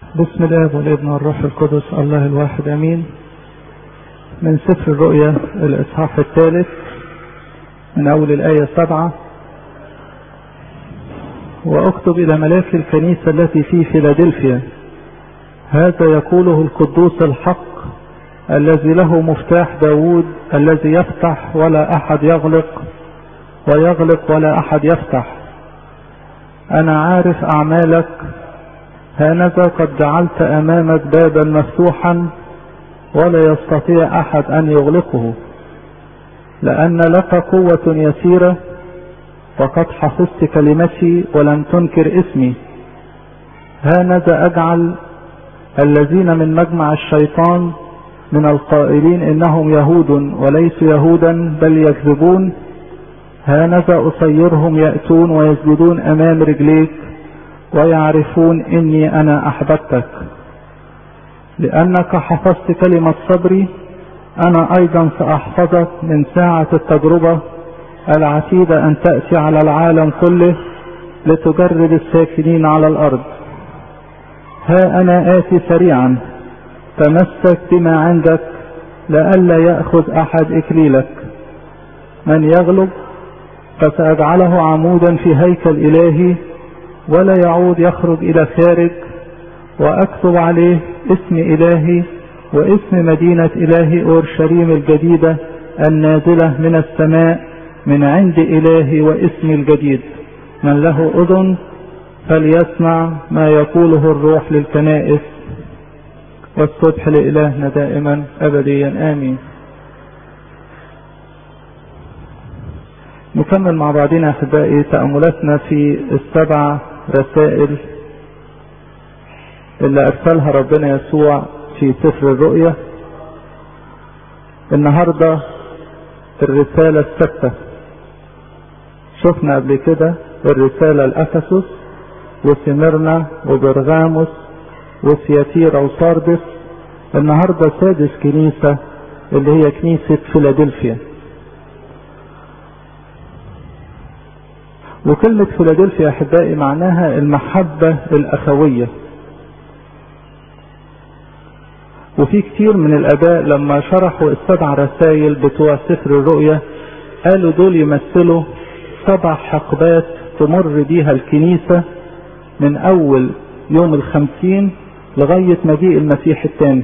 بسم الله والابن والروح القدس الله الواحد امين من سفر الرؤيا الاصحاح الثالث من اول الايه سبعه واكتب الى ملاك الكنيسه التي في فيلادلفيا هذا يقوله القدوس الحق الذي له مفتاح داوود الذي يفتح ولا احد يغلق ويغلق ولا احد يفتح انا عارف اعمالك هانذا قد جعلت امامك بابا مفتوحا ولا يستطيع احد ان يغلقه لان لك قوه يسيره وقد حفظت كلمتي ولم تنكر اسمي هانذا اجعل الذين من مجمع الشيطان من القائلين انهم يهود وليسوا يهودا بل يكذبون هانذا اصيرهم ياتون ويسجدون امام رجليك ويعرفون اني انا احببتك لانك حفظت كلمه صبري انا ايضا ساحفظك من ساعه التجربه العتيده ان تاتي على العالم كله لتجرب الساكنين على الارض ها انا اتي سريعا تمسك بما عندك لئلا ياخذ احد اكليلك من يغلب فساجعله عمودا في هيكل الهي ولا يعود يخرج الى خارج واكتب عليه اسم الهي واسم مدينة الهي اورشليم الجديدة النازلة من السماء من عند الهي واسم الجديد من له اذن فليسمع ما يقوله الروح للكنائس والصبح لإلهنا دائما أبديا آمين نكمل مع بعضنا أحبائي تأملاتنا في السبع رسائل اللي أرسلها ربنا يسوع في سفر الرؤيا النهاردة الرسالة الستة شفنا قبل كده الرسالة لأفسس وسمرنا وبرغاموس وسياتيرا وساردس النهارده سادس كنيسة اللي هي كنيسة فيلادلفيا وكلمة فيلادلفيا أحبائي معناها المحبة الأخوية وفي كتير من الآباء لما شرحوا السبع رسائل بتوع سفر الرؤيا قالوا دول يمثلوا سبع حقبات تمر بيها الكنيسة من أول يوم الخمسين لغاية مجيء المسيح الثاني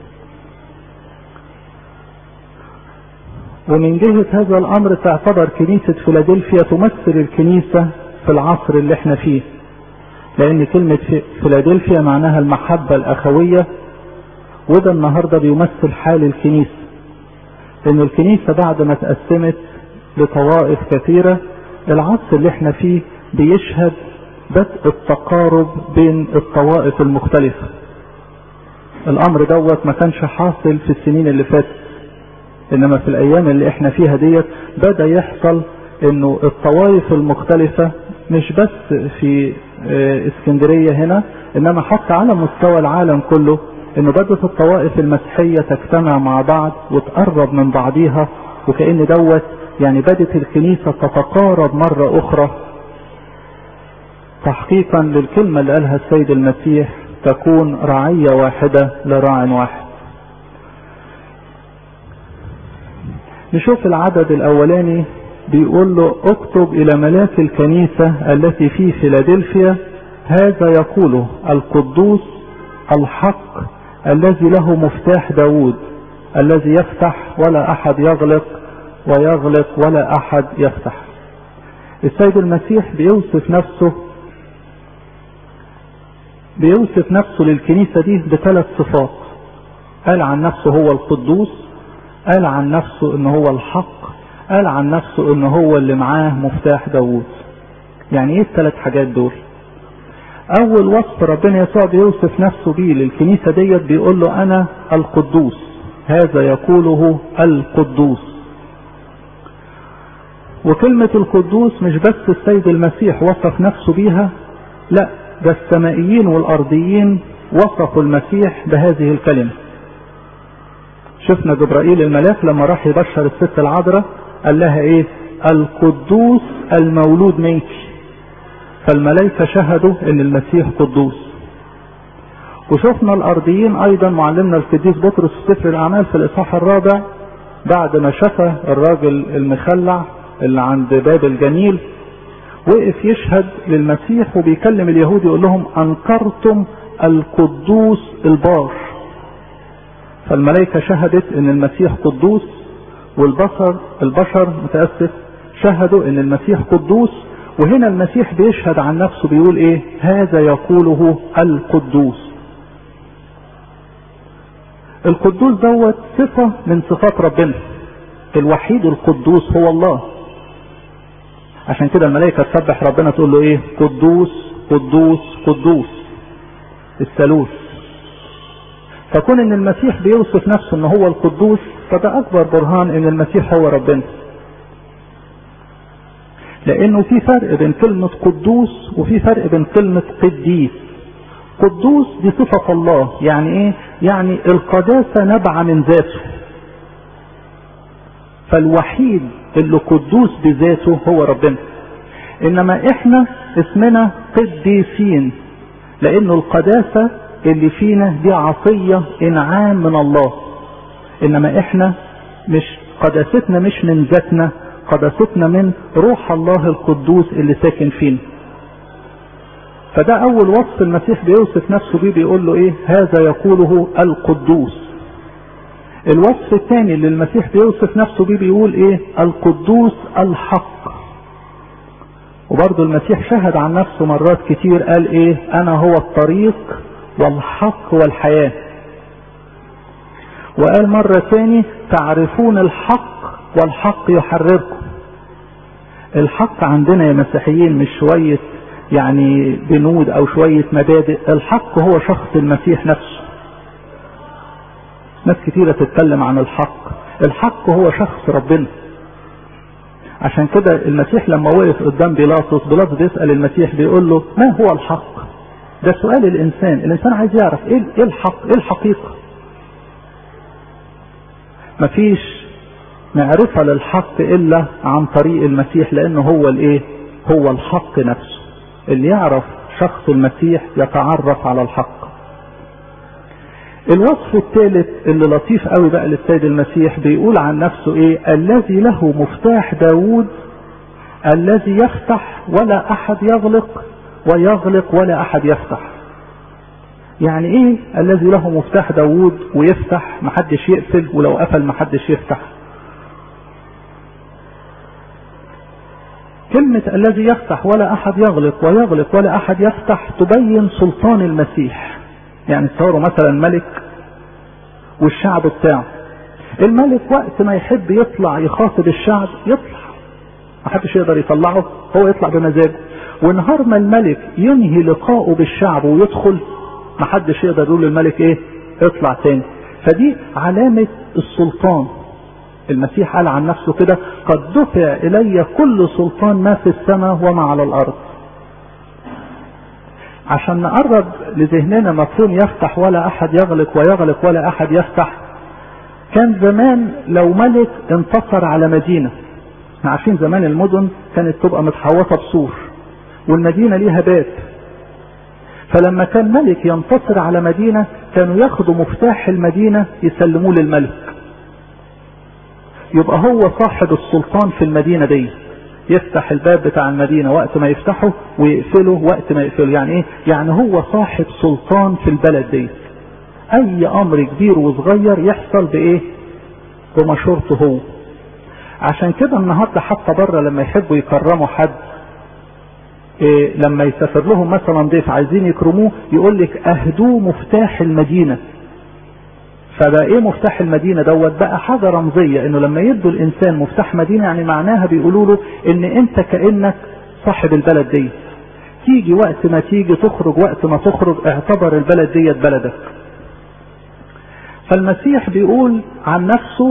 ومن جهة هذا الأمر تعتبر كنيسة فيلادلفيا تمثل الكنيسة في العصر اللي احنا فيه لأن كلمة فيلادلفيا معناها المحبة الأخوية وده النهاردة بيمثل حال الكنيسة لأن الكنيسة بعد ما تقسمت لطوائف كثيرة العصر اللي احنا فيه بيشهد بدء التقارب بين الطوائف المختلفة الامر دوت ما كانش حاصل في السنين اللي فاتت انما في الايام اللي احنا فيها ديت بدا يحصل انه الطوائف المختلفة مش بس في اسكندرية هنا انما حتى على مستوى العالم كله انه بدات الطوائف المسيحية تجتمع مع بعض وتقرب من بعضيها وكأن دوت يعني بدت الكنيسة تتقارب مرة اخرى تحقيقا للكلمة اللي قالها السيد المسيح تكون رعية واحدة لراع واحد نشوف العدد الاولاني بيقول له اكتب الى ملاك الكنيسة التي في فيلادلفيا هذا يقوله القدوس الحق الذي له مفتاح داود الذي يفتح ولا احد يغلق ويغلق ولا احد يفتح السيد المسيح بيوصف نفسه بيوصف نفسه للكنيسة دي بثلاث صفات قال عن نفسه هو القدوس قال عن نفسه ان هو الحق قال عن نفسه ان هو اللي معاه مفتاح داوود يعني ايه الثلاث حاجات دول اول وصف ربنا يسوع بيوصف نفسه بيه للكنيسة ديت بيقول له انا القدوس هذا يقوله القدوس وكلمة القدوس مش بس السيد المسيح وصف نفسه بيها لا ده السمائيين والارضيين وصفوا المسيح بهذه الكلمة شفنا جبرائيل الملاك لما راح يبشر الست العذراء قال لها ايه القدوس المولود منك فالملائكة شهدوا ان المسيح قدوس وشفنا الارضيين ايضا معلمنا القديس بطرس في سفر الاعمال في الاصحاح الرابع بعد ما شفى الراجل المخلع اللي عند باب الجميل وقف يشهد للمسيح وبيكلم اليهود يقول لهم انكرتم القدوس البار فالملائكة شهدت ان المسيح قدوس والبشر البشر متأسف شهدوا ان المسيح قدوس وهنا المسيح بيشهد عن نفسه بيقول ايه هذا يقوله القدوس القدوس دوت صفة من صفات ربنا الوحيد القدوس هو الله عشان كده الملائكة تسبح ربنا تقول له ايه قدوس قدوس قدوس الثالوث فكون ان المسيح بيوصف نفسه ان هو القدوس فده اكبر برهان ان المسيح هو ربنا لانه في فرق بين كلمة قدوس وفي فرق بين كلمة قديس قدوس دي صفة الله يعني ايه يعني القداسة نبع من ذاته فالوحيد اللي قدوس بذاته هو ربنا انما احنا اسمنا قديسين لانه القداسة اللي فينا دي عطية انعام من الله انما احنا مش قداستنا مش من ذاتنا قداستنا من روح الله القدوس اللي ساكن فينا فده اول وصف المسيح بيوصف نفسه بيه بيقول له ايه هذا يقوله القدوس الوصف الثاني اللي المسيح بيوصف نفسه بيه بيقول ايه القدوس الحق وبرضه المسيح شهد عن نفسه مرات كتير قال ايه انا هو الطريق والحق والحياة وقال مرة تاني تعرفون الحق والحق يحرركم الحق عندنا يا مسيحيين مش شوية يعني بنود او شوية مبادئ الحق هو شخص المسيح نفسه ناس كتيرة تتكلم عن الحق الحق هو شخص ربنا عشان كده المسيح لما وقف قدام بيلاطس بيلاطس بيسأل المسيح بيقول له ما هو الحق ده سؤال الانسان الانسان عايز يعرف ايه الحق ايه الحقيقة مفيش معرفة للحق الا عن طريق المسيح لانه هو الايه هو الحق نفسه اللي يعرف شخص المسيح يتعرف على الحق الوصف الثالث اللي لطيف قوي بقى للسيد المسيح بيقول عن نفسه ايه الذي له مفتاح داوود الذي يفتح ولا احد يغلق ويغلق ولا احد يفتح يعني ايه الذي له مفتاح داوود ويفتح محدش يقفل ولو قفل محدش يفتح كلمة الذي يفتح ولا أحد يغلق ويغلق ولا أحد يفتح تبين سلطان المسيح يعني تصوروا مثلا ملك والشعب بتاعه الملك وقت ما يحب يطلع يخاطب الشعب يطلع محدش يقدر يطلعه هو يطلع بمزاجه ونهار ما الملك ينهي لقائه بالشعب ويدخل محدش يقدر يقول للملك ايه اطلع تاني فدي علامة السلطان المسيح قال عن نفسه كده قد دفع الي كل سلطان ما في السماء وما على الارض عشان نقرب لذهننا مفهوم يفتح ولا احد يغلق ويغلق ولا احد يفتح كان زمان لو ملك انتصر على مدينة احنا عارفين زمان المدن كانت تبقى متحوطة بسور والمدينة ليها باب فلما كان ملك ينتصر على مدينة كانوا ياخدوا مفتاح المدينة يسلموه للملك يبقى هو صاحب السلطان في المدينة دي يفتح الباب بتاع المدينة وقت ما يفتحه ويقفله وقت ما يقفله يعني ايه يعني هو صاحب سلطان في البلد دي اي امر كبير وصغير يحصل بايه بمشورته هو عشان كده النهارده حتى بره لما يحبوا يكرموا حد إيه لما يسافر لهم مثلا ضيف عايزين يكرموه يقول لك اهدوه مفتاح المدينه فبقى ايه مفتاح المدينه دوت بقى حاجه رمزيه انه لما يدوا الانسان مفتاح مدينه يعني معناها بيقولوا له ان انت كانك صاحب البلد دي تيجي وقت ما تيجي تخرج وقت ما تخرج اعتبر البلد ديت بلدك فالمسيح بيقول عن نفسه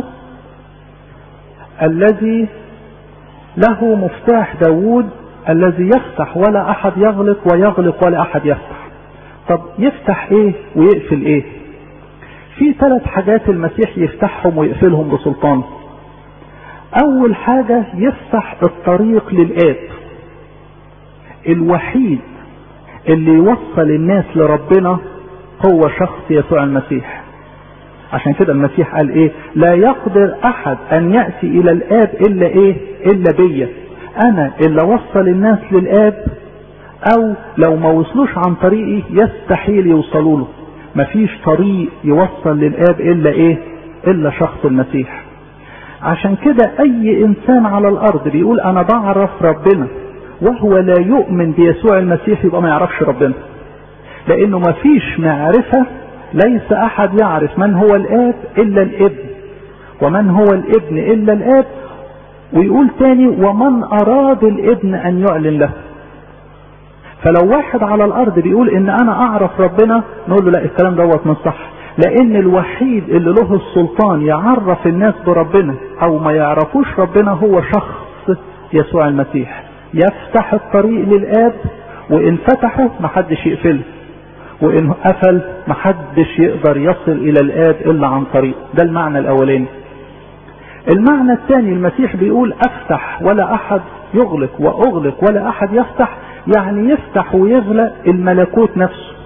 الذي له مفتاح داوود الذي يفتح ولا احد يغلق ويغلق ولا احد يفتح طب يفتح ايه ويقفل ايه في ثلاث حاجات المسيح يفتحهم ويقفلهم بسلطان اول حاجة يفتح الطريق للآب الوحيد اللي يوصل الناس لربنا هو شخص يسوع المسيح عشان كده المسيح قال ايه لا يقدر احد ان يأتي الى الاب الا ايه الا بيا انا اللي وصل الناس للاب او لو ما وصلوش عن طريقي يستحيل يوصلوا له مفيش طريق يوصل للاب الا ايه الا شخص المسيح عشان كده اي انسان على الارض بيقول انا بعرف ربنا وهو لا يؤمن بيسوع المسيح يبقى ما يعرفش ربنا لانه مفيش معرفة ليس احد يعرف من هو الاب الا الابن ومن هو الابن الا الاب ويقول تاني ومن اراد الابن ان يعلن له فلو واحد على الارض بيقول ان انا اعرف ربنا نقول له لا الكلام دوت مش صح لان الوحيد اللي له السلطان يعرف الناس بربنا او ما يعرفوش ربنا هو شخص يسوع المسيح يفتح الطريق للاب وان فتحه محدش يقفله وان قفل محدش يقدر يصل الى الاب الا عن طريق ده المعنى الاولاني المعنى الثاني المسيح بيقول افتح ولا احد يغلق واغلق ولا احد يفتح يعني يفتح ويغلق الملكوت نفسه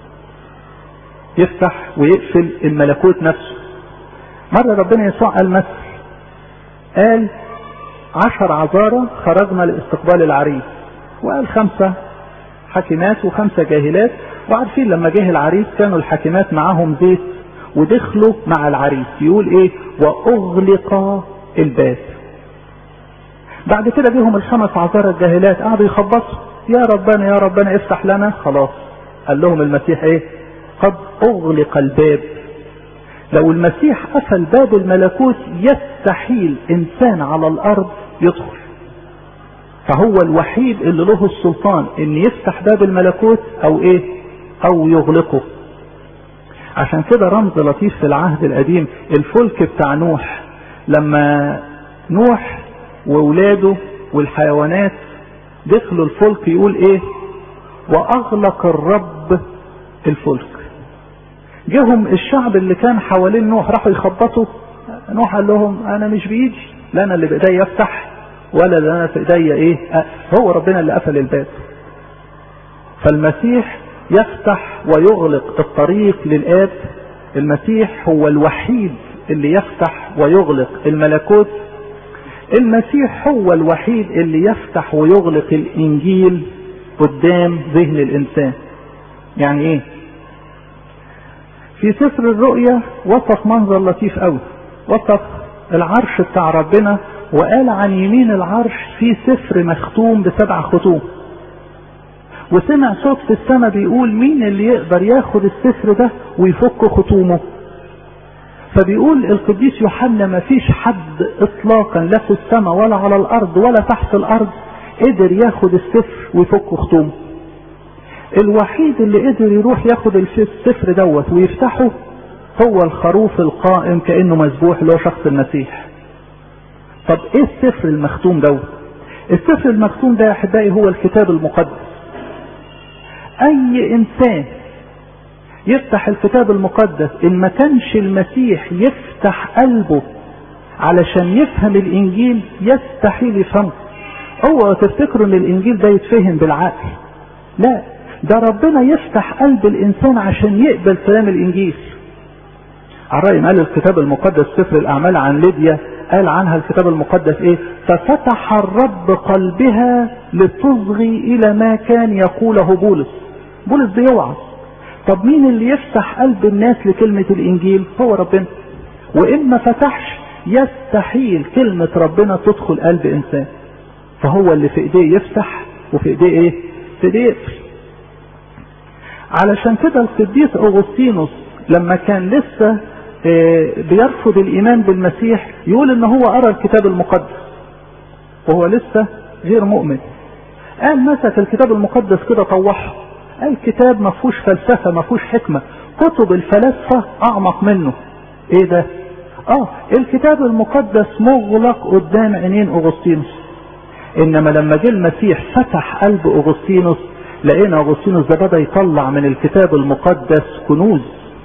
يفتح ويقفل الملكوت نفسه مرة ربنا يسوع قال مثل قال عشر عذارى خرجنا لاستقبال العريس وقال خمسة حاكمات وخمسة جاهلات وعارفين لما جه العريس كانوا الحاكمات معاهم زيت ودخلوا مع العريس يقول ايه واغلق الباب بعد كده جيهم الخمس عذارى الجاهلات قعدوا يخبطوا يا ربنا يا ربنا افتح لنا خلاص قال لهم المسيح ايه قد اغلق الباب لو المسيح قفل باب الملكوت يستحيل انسان على الارض يدخل فهو الوحيد اللي له السلطان ان يفتح باب الملكوت او ايه او يغلقه عشان كده رمز لطيف في العهد القديم الفلك بتاع نوح لما نوح واولاده والحيوانات دخلوا الفلك يقول ايه واغلق الرب الفلك جهم الشعب اللي كان حوالين نوح راحوا يخبطوا نوح قال لهم انا مش بايدي لا انا اللي بايديا افتح ولا انا في ايديا ايه هو ربنا اللي قفل الباب فالمسيح يفتح ويغلق الطريق للاب المسيح هو الوحيد اللي يفتح ويغلق الملكوت المسيح هو الوحيد اللي يفتح ويغلق الانجيل قدام ذهن الانسان يعني ايه في سفر الرؤيا وصف منظر لطيف قوي وصف العرش بتاع ربنا وقال عن يمين العرش في سفر مختوم بسبع ختوم وسمع صوت في السماء بيقول مين اللي يقدر ياخد السفر ده ويفك ختومه فبيقول القديس يوحنا ما فيش حد اطلاقا لا في السماء ولا على الارض ولا تحت الارض قدر ياخد السفر ويفك ختومه الوحيد اللي قدر يروح ياخد السفر دوت ويفتحه هو الخروف القائم كانه مذبوح اللي هو شخص المسيح طب ايه السفر المختوم دوت السفر المختوم ده يا احبائي هو الكتاب المقدس اي انسان يفتح الكتاب المقدس ان ما كانش المسيح يفتح قلبه علشان يفهم الانجيل يستحيل يفهمه اوعوا تفتكروا ان الانجيل ده يتفهم بالعقل لا ده ربنا يفتح قلب الانسان عشان يقبل كلام الانجيل على رأي قال الكتاب المقدس سفر الاعمال عن ليديا قال عنها الكتاب المقدس ايه ففتح الرب قلبها لتصغي الى ما كان يقوله بولس بولس بيوعظ طب مين اللي يفتح قلب الناس لكلمة الانجيل هو ربنا وان ما فتحش يستحيل كلمة ربنا تدخل قلب انسان فهو اللي في ايديه يفتح وفي ايديه ايه في ايديه يقفل علشان كده القديس اغسطينوس لما كان لسه بيرفض الايمان بالمسيح يقول ان هو قرا الكتاب المقدس وهو لسه غير مؤمن قال مسك الكتاب المقدس كده طوحه قال كتاب ما فيهوش فلسفه ما فيهوش حكمه كتب الفلاسفه اعمق منه ايه ده اه الكتاب المقدس مغلق قدام عينين اغسطينوس انما لما جه المسيح فتح قلب اغسطينوس لقينا اغسطينوس ده بدا يطلع من الكتاب المقدس كنوز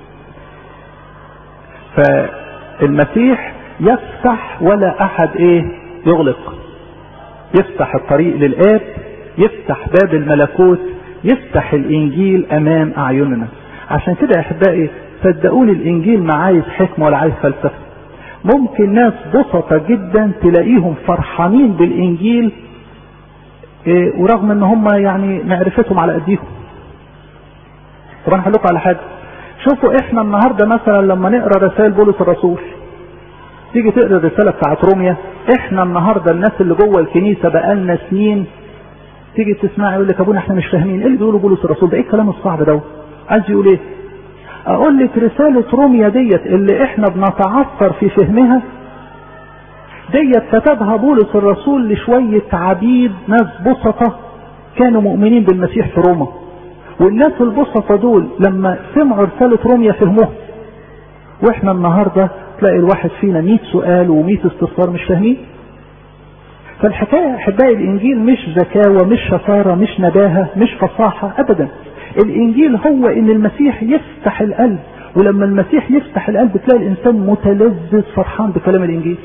فالمسيح يفتح ولا احد ايه يغلق يفتح الطريق للاب يفتح باب الملكوت يفتح الانجيل امام اعيننا عشان كده يا احبائي صدقوني الانجيل ما عايز حكمه ولا عايز فلسفه ممكن ناس بسطة جدا تلاقيهم فرحانين بالانجيل إيه ورغم ان هم يعني معرفتهم على ايديهم طب انا هقول لكم على حاجه شوفوا احنا النهارده مثلا لما نقرا رسائل بولس الرسول تيجي تقرا الرساله بتاعت روميا احنا النهارده الناس اللي جوه الكنيسه بقالنا سنين تيجي تسمع يقول لك ابونا احنا مش فاهمين ايه اللي بيقوله بولس الرسول ده ايه الكلام الصعب ده عايز يقول ايه اقول لك رساله روميا ديت اللي احنا بنتعثر في فهمها ديت كتبها بولس الرسول لشويه عبيد ناس بسطه كانوا مؤمنين بالمسيح في روما والناس البسطة دول لما سمعوا رسالة روميا فهموها واحنا النهاردة تلاقي الواحد فينا 100 سؤال و100 استفسار مش فاهمين فالحكاية احبائي الانجيل مش ذكاوة مش شطارة مش نباهة مش فصاحة ابدا الانجيل هو ان المسيح يفتح القلب ولما المسيح يفتح القلب تلاقي الانسان متلذذ فرحان بكلام الانجيل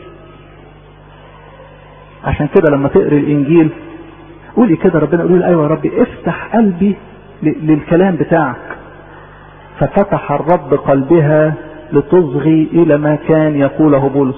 عشان كده لما تقري الانجيل قولي كده ربنا قولي ايوه يا ربي افتح قلبي للكلام بتاعك ففتح الرب قلبها لتصغي الى ما كان يقوله بولس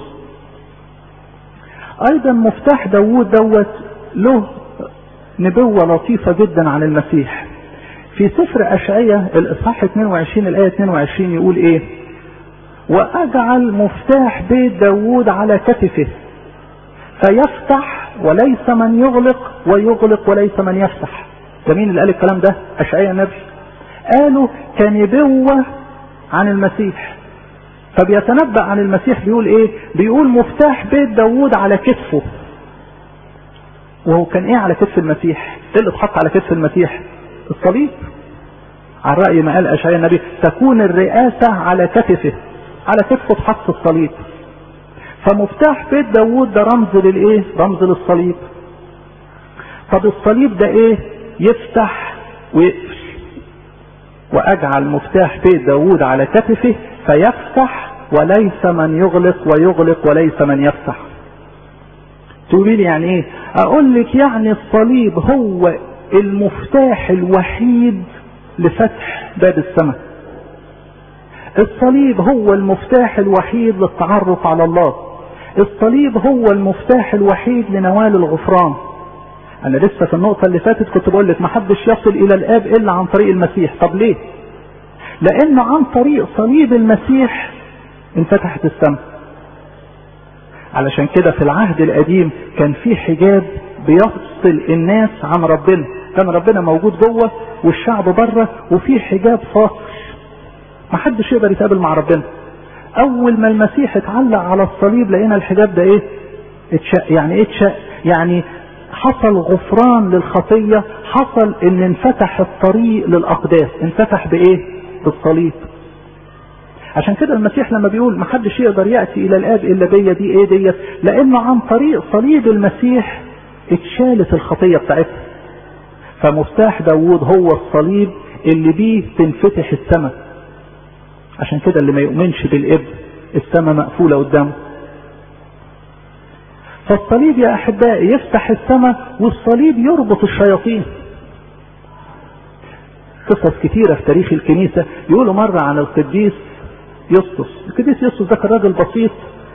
ايضا مفتاح داوود دوت له نبوة لطيفة جدا عن المسيح في سفر اشعية الاصحاح 22 الاية 22 يقول ايه واجعل مفتاح بيت داوود على كتفه فيفتح وليس من يغلق ويغلق وليس من يفتح ده مين اللي قال الكلام ده اشعياء النبي قالوا كنبوة عن المسيح فبيتنبأ عن المسيح بيقول ايه بيقول مفتاح بيت داوود على كتفه وهو كان ايه على كتف المسيح ايه اللي اتحط على كتف المسيح الصليب على رأي ما قال اشعياء النبي تكون الرئاسة على كتفه على كتفه اتحط الصليب فمفتاح بيت داوود ده رمز للايه رمز للصليب طب الصليب ده ايه يفتح ويقفل واجعل مفتاح بيت داوود على كتفه فيفتح وليس من يغلق ويغلق وليس من يفتح تقولي لي يعني ايه اقول لك يعني الصليب هو المفتاح الوحيد لفتح باب السماء الصليب هو المفتاح الوحيد للتعرف على الله الصليب هو المفتاح الوحيد لنوال الغفران انا لسه في النقطه اللي فاتت كنت بقول لك ما حدش يصل الى الاب الا عن طريق المسيح طب ليه لان عن طريق صليب المسيح انفتحت السماء علشان كده في العهد القديم كان في حجاب بيفصل الناس عن ربنا كان ربنا موجود جوه والشعب بره وفي حجاب فاصل ما حدش يقدر يتقابل مع ربنا اول ما المسيح اتعلق على الصليب لقينا الحجاب ده ايه اتشق يعني ايه اتشق يعني حصل غفران للخطية حصل ان انفتح الطريق للاقداس انفتح بايه بالصليب عشان كده المسيح لما بيقول ما حدش يقدر يأتي الى الاب الا بيا دي ايه ديت لانه عن طريق صليب المسيح اتشالت الخطية بتاعتها فمفتاح داوود هو الصليب اللي بيه تنفتح السماء عشان كده اللي ما يؤمنش بالابن السماء مقفولة قدامه فالصليب يا احبائي يفتح السماء والصليب يربط الشياطين قصص كتيرة في تاريخ الكنيسة يقولوا مرة عن القديس يسطس القديس يسطس ده كان راجل بسيط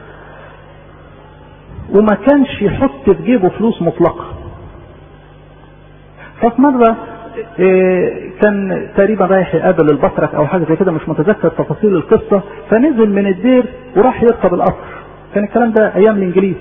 وما كانش يحط في جيبه فلوس مطلقة ففي مرة إيه كان تقريبا رايح يقابل البطرك او حاجة زي كده مش متذكر تفاصيل القصة فنزل من الدير وراح يركب القطر كان الكلام ده ايام الانجليز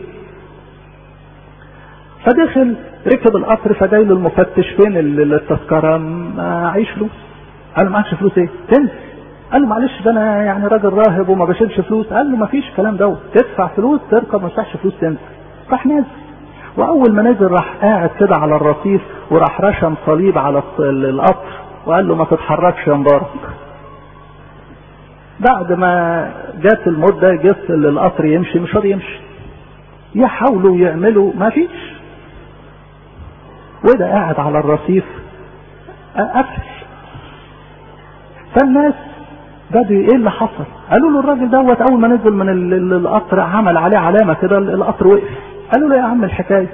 فدخل ركب القطر فجاي له المفتش فين التذكره معيش فلوس قال له معكش فلوس ايه تنزل قال له معلش ده انا يعني راجل راهب وما بشيلش فلوس قال له ما فيش الكلام دوت تدفع فلوس تركب ما تدفعش فلوس تنزل راح نازل واول ما نزل راح قاعد كده على الرصيف وراح رشم صليب على القطر وقال له ما تتحركش يا مبارك بعد ما جت المدة جت القطر يمشي مش راضي يمشي يحاولوا يعملوا ما فيش وده قاعد على الرصيف قفل فالناس بدوا ايه اللي حصل قالوا له الراجل دوت اول ما نزل من القطر عمل عليه علامه كده القطر وقف قالوا له يا عم الحكايه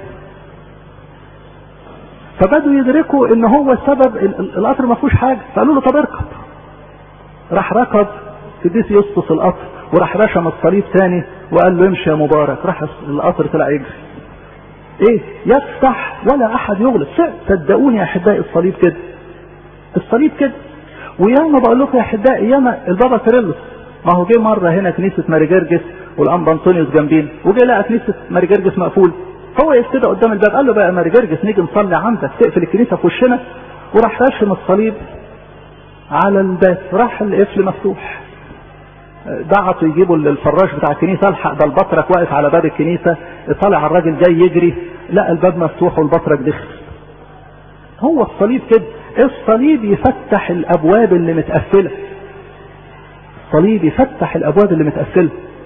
فبدوا يدركوا ان هو السبب القطر ما فيهوش حاجه فقالوا له طب اركب راح ركض قديس يسقط القطر وراح رشم الصليب تاني وقال له امشي يا مبارك راح القطر طلع يجري ايه يفتح ولا احد يغلق صدقوني يا احبائي الصليب كده الصليب كده وياما بقول لكم يا احبائي ياما البابا كيرلس ما هو جه مره هنا كنيسه ماري جرجس والانبا انطونيوس جنبين وجه لقى كنيسه ماري جرجس مقفول هو يقف كده قدام الباب قال له بقى ماري جرجس نيجي نصلي عندك تقفل الكنيسه في وشنا وراح راشم الصليب على الباب راح القفل مفتوح دعتوا يجيبوا الفراش بتاع الكنيسه الحق ده البطرك واقف على باب الكنيسه طالع الراجل جاي يجري لقى الباب مفتوح والبطرك دخل هو الصليب كده الصليب يفتح الابواب اللي متقفله الصليب يفتح الابواب اللي متقفله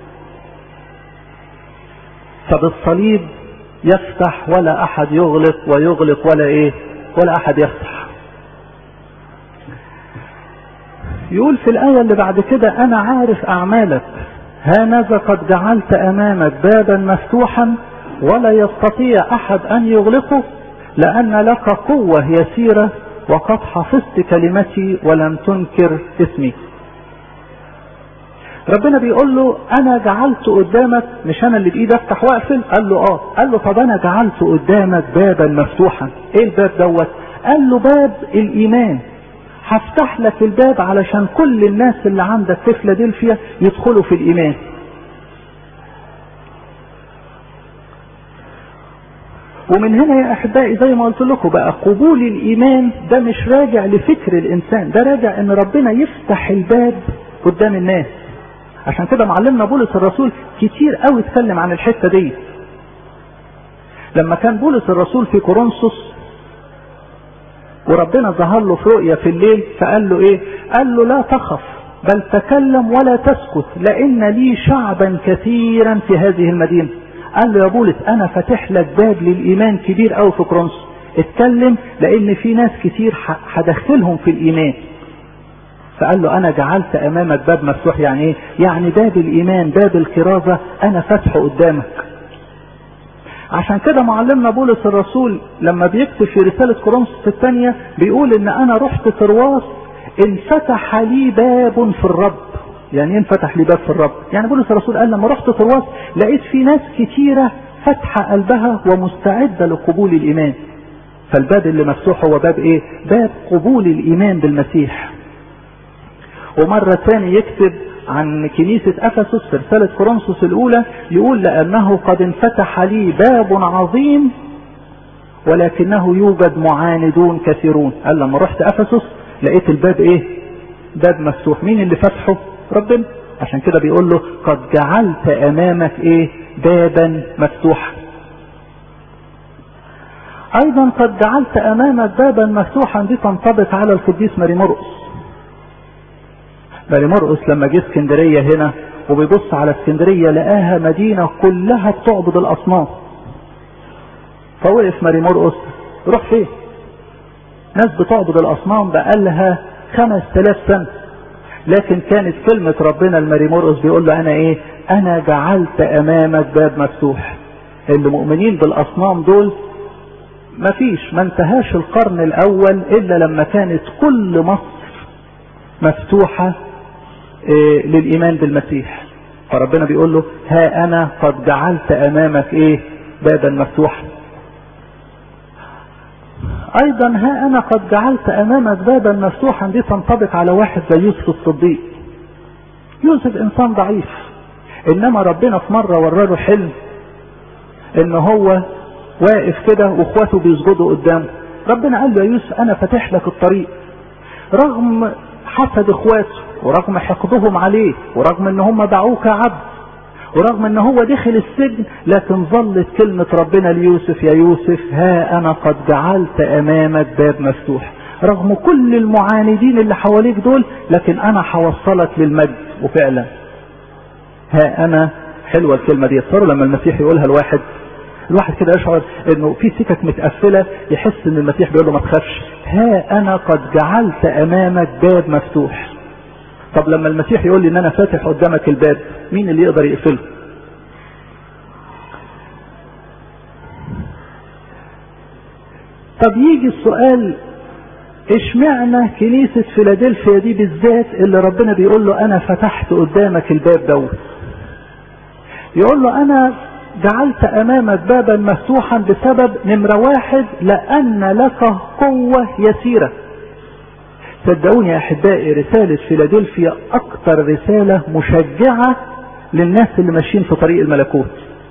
طب الصليب يفتح ولا احد يغلق ويغلق ولا ايه ولا احد يفتح يقول في الآية اللي بعد كده أنا عارف أعمالك هانذا قد جعلت أمامك بابا مفتوحا ولا يستطيع أحد أن يغلقه لأن لك قوة يسيرة وقد حفظت كلمتي ولم تنكر اسمي ربنا بيقول له انا جعلت قدامك مش انا اللي بايدي افتح واقفل قال له اه قال له طب انا جعلت قدامك بابا مفتوحا ايه الباب دوت قال له باب الايمان هفتح لك الباب علشان كل الناس اللي عندك في فيلادلفيا يدخلوا في الايمان ومن هنا يا احبائي زي ما قلت لكم بقى قبول الايمان ده مش راجع لفكر الانسان ده راجع ان ربنا يفتح الباب قدام الناس عشان كده معلمنا بولس الرسول كتير قوي اتكلم عن الحته دي لما كان بولس الرسول في كورنثوس وربنا ظهر له في رؤيا في الليل فقال له ايه قال له لا تخف بل تكلم ولا تسكت لان لي شعبا كثيرا في هذه المدينه قال له يا بولس انا فاتح لك باب للايمان كبير قوي في كورنثوس اتكلم لان في ناس كتير هدخلهم في الايمان فقال له انا جعلت امامك باب مفتوح يعني ايه يعني باب الايمان باب الكرازه انا فاتحه قدامك عشان كده معلمنا بولس الرسول لما بيكتب في رسالة كورنثوس الثانية بيقول ان انا رحت ترواس انفتح لي باب في الرب يعني ايه انفتح لي باب في الرب يعني بولس الرسول قال لما رحت ترواس لقيت في ناس كتيرة فاتحة قلبها ومستعدة لقبول الايمان فالباب اللي مفتوح هو باب ايه باب قبول الايمان بالمسيح ومرة ثاني يكتب عن كنيسة أفسس في رسالة كورنثوس الأولى يقول لأنه قد انفتح لي باب عظيم ولكنه يوجد معاندون كثيرون قال لما رحت أفسس لقيت الباب إيه باب مفتوح مين اللي فتحه ربنا عشان كده بيقول له قد جعلت أمامك إيه بابا مفتوحا أيضا قد جعلت أمامك بابا مفتوحا دي تنطبق على القديس ماري مرقس ماري مرقس لما جه اسكندريه هنا وبيبص على اسكندريه لقاها مدينه كلها بتعبد الاصنام فوقف ماري مرقس روح فين ناس بتعبد الاصنام بقالها خمس تلاف سنه لكن كانت كلمة ربنا لماري مرقس بيقول له أنا إيه؟ أنا جعلت أمامك باب مفتوح. اللي مؤمنين بالأصنام دول مفيش ما انتهاش القرن الأول إلا لما كانت كل مصر مفتوحة إيه للايمان بالمسيح فربنا بيقول له ها انا قد جعلت امامك ايه بابا مفتوحا ايضا ها انا قد جعلت امامك بابا مفتوحا دي تنطبق على واحد زي يوسف الصديق يوسف انسان ضعيف انما ربنا في مرة وراله حلم ان هو واقف كده واخواته بيسجدوا قدامه ربنا قال له يا يوسف انا فاتح لك الطريق رغم حسد اخواته ورغم حقدهم عليه ورغم ان هم باعوه كعبد ورغم ان هو دخل السجن لكن ظلت كلمة ربنا ليوسف يا يوسف ها انا قد جعلت امامك باب مفتوح رغم كل المعاندين اللي حواليك دول لكن انا هوصلك للمجد وفعلا ها انا حلوة الكلمة دي صاروا لما المسيح يقولها الواحد الواحد كده يشعر انه في سكك متقفلة يحس ان المسيح بيقول له ما تخافش ها انا قد جعلت امامك باب مفتوح طب لما المسيح يقول لي ان انا فاتح قدامك الباب مين اللي يقدر يقفله طب يجي السؤال اشمعنى كنيسة فيلادلفيا دي بالذات اللي ربنا بيقول له انا فتحت قدامك الباب دوت يقول له انا جعلت امامك بابا مفتوحا بسبب نمرة واحد لان لك قوة يسيرة صدقوني يا احبائي رسالة فيلادلفيا اكتر رسالة مشجعة للناس اللي ماشيين في طريق الملكوت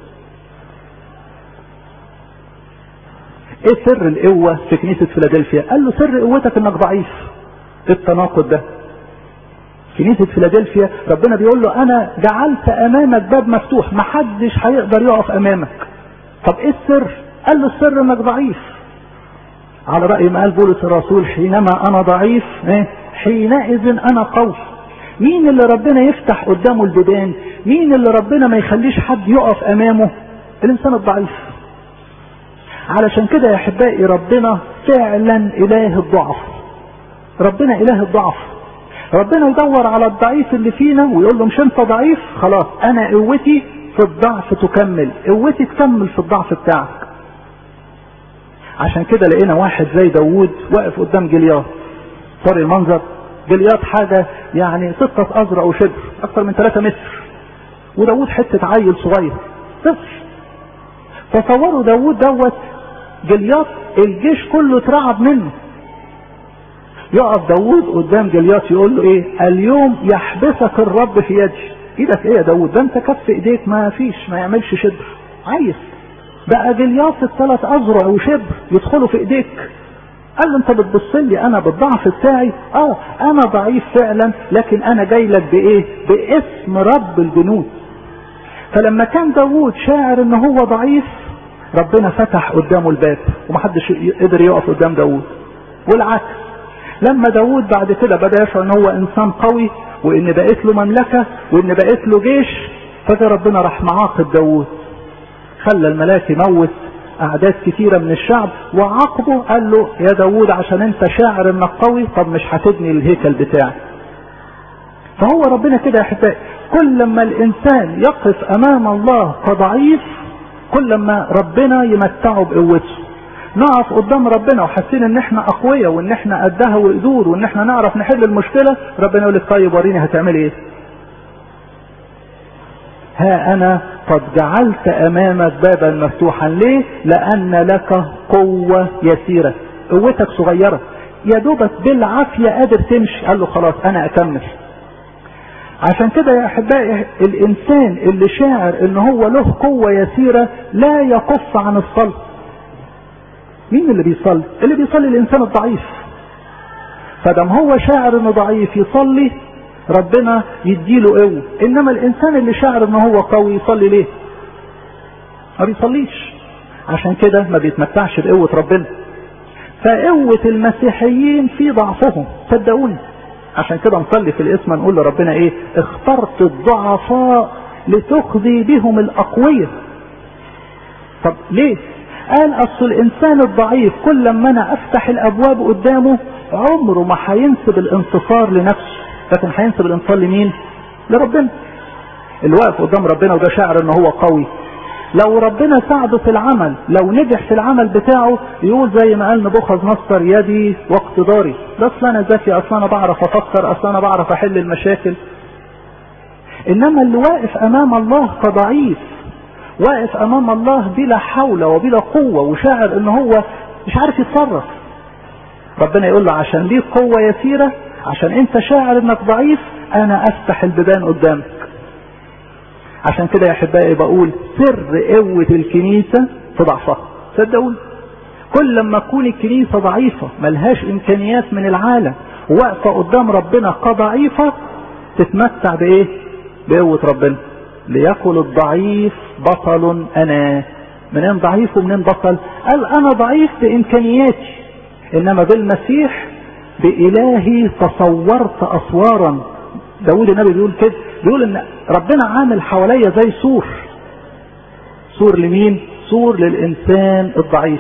ايه سر القوة في كنيسة فيلادلفيا قال له سر قوتك انك ضعيف التناقض ده كنيسة فيلادلفيا ربنا بيقول له انا جعلت امامك باب مفتوح محدش هيقدر يقف امامك طب ايه السر قال له السر انك ضعيف على رأي ما قال بولس الرسول حينما انا ضعيف ايه حينئذ انا قوي مين اللي ربنا يفتح قدامه البيبان مين اللي ربنا ما يخليش حد يقف امامه الانسان الضعيف علشان كده يا احبائي ربنا فعلا اله الضعف ربنا اله الضعف ربنا يدور على الضعيف اللي فينا ويقول له مش انت ضعيف خلاص انا قوتي في الضعف تكمل قوتي تكمل في الضعف بتاعك عشان كده لقينا واحد زي داوود واقف قدام جليات طري المنظر جليات حاجة يعني ستة أزرع وشبر أكثر من 3 متر وداوود حتة عيل صغير طفل تصوروا داوود دوت جليات الجيش كله اترعب منه يقف داوود قدام جليات يقول له ايه اليوم يحبسك الرب في يدي ايدك ايه يا داوود ده انت كف ايديك ما فيش ما يعملش شبر عايز بقى جليات الثلاث اذرع وشبر يدخلوا في ايديك قال له انت بتبص لي انا بالضعف بتاعي اه انا ضعيف فعلا لكن انا جاي لك بايه باسم رب الجنود فلما كان داوود شاعر ان هو ضعيف ربنا فتح قدامه الباب ومحدش قدر يقف قدام داوود والعكس لما داوود بعد كده بدا يشعر ان هو انسان قوي وان بقيت له مملكه وان بقيت له جيش فجأة ربنا راح معاقب داوود خلى الملاك يموت اعداد كتيرة من الشعب وعاقبه قال له يا داوود عشان انت شاعر انك قوي طب مش هتبني الهيكل بتاعي فهو ربنا كده يا احبائي كل لما الانسان يقف امام الله كضعيف كل لما ربنا يمتعه بقوته نقف قدام ربنا وحاسين ان احنا اقوياء وان احنا قدها وقدور وان احنا نعرف نحل المشكله ربنا يقول لك طيب وريني هتعملي ايه ها انا قد جعلت امامك بابا مفتوحا ليه لان لك قوه يسيره قوتك صغيره يا دوبك بالعافيه قادر تمشي قال له خلاص انا اكمل عشان كده يا احبائي الانسان اللي شاعر ان هو له قوه يسيره لا يكف عن الصلاه مين اللي بيصلي اللي بيصلي الانسان الضعيف فدم هو شاعر انه ضعيف يصلي ربنا يديله قوه انما الانسان اللي شاعر ان هو قوي يصلي ليه ما بيصليش عشان كده ما بيتمتعش بقوه ربنا فقوه المسيحيين في ضعفهم صدقوني عشان كده نصلي في الاسم نقول لربنا ايه اخترت الضعفاء لتخذي بهم الاقوياء طب ليه قال اصل الانسان الضعيف كل لما انا افتح الابواب قدامه عمره ما هينسب الانتصار لنفسه لكن هينسب الانتصار لمين لربنا اللي واقف قدام ربنا وده شاعر ان هو قوي لو ربنا ساعده في العمل لو نجح في العمل بتاعه يقول زي ما قال نبوخذ نصر يدي واقتداري ده اصل انا ذكي اصل انا بعرف افكر اصل انا بعرف احل المشاكل انما اللي واقف امام الله كضعيف واقف امام الله بلا حول وبلا قوه وشاعر ان هو مش عارف يتصرف ربنا يقول له عشان ليك قوه يسيره عشان انت شاعر انك ضعيف انا افتح البيبان قدامك عشان كده يا احبائي بقول سر قوه الكنيسه في ضعفها صدقوني كل لما تكون الكنيسه ضعيفه ملهاش امكانيات من العالم واقفه قدام ربنا كضعيفه تتمتع بايه بقوه ربنا ليقل الضعيف بطل انا منين ضعيف ومنين بطل قال انا ضعيف بامكانياتي انما بالمسيح بإلهي تصورت أسوارا داود النبي بيقول كده بيقول ان ربنا عامل حواليا زي سور سور لمين سور للإنسان الضعيف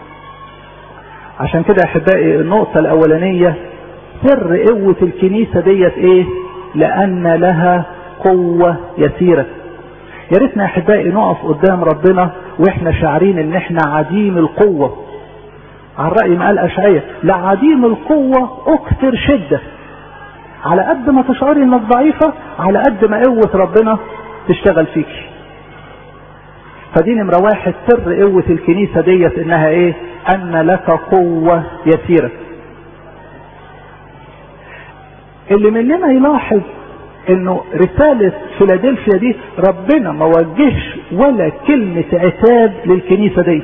عشان كده يا أحبائي النقطة الأولانية سر قوة الكنيسة ديت إيه لأن لها قوة يسيرة يا ريتنا يا أحبائي نقف قدام ربنا وإحنا شاعرين إن إحنا عديم القوة على الرأي ما قال أشعية لعديم القوة أكثر شدة على قد ما تشعري انك ضعيفة على قد ما قوة ربنا تشتغل فيك فدي نمرة واحد سر قوة الكنيسة ديت انها ايه ان لك قوة يسيرة اللي مننا يلاحظ انه رسالة فيلادلفيا دي ربنا ما وجهش ولا كلمة عتاب للكنيسة دي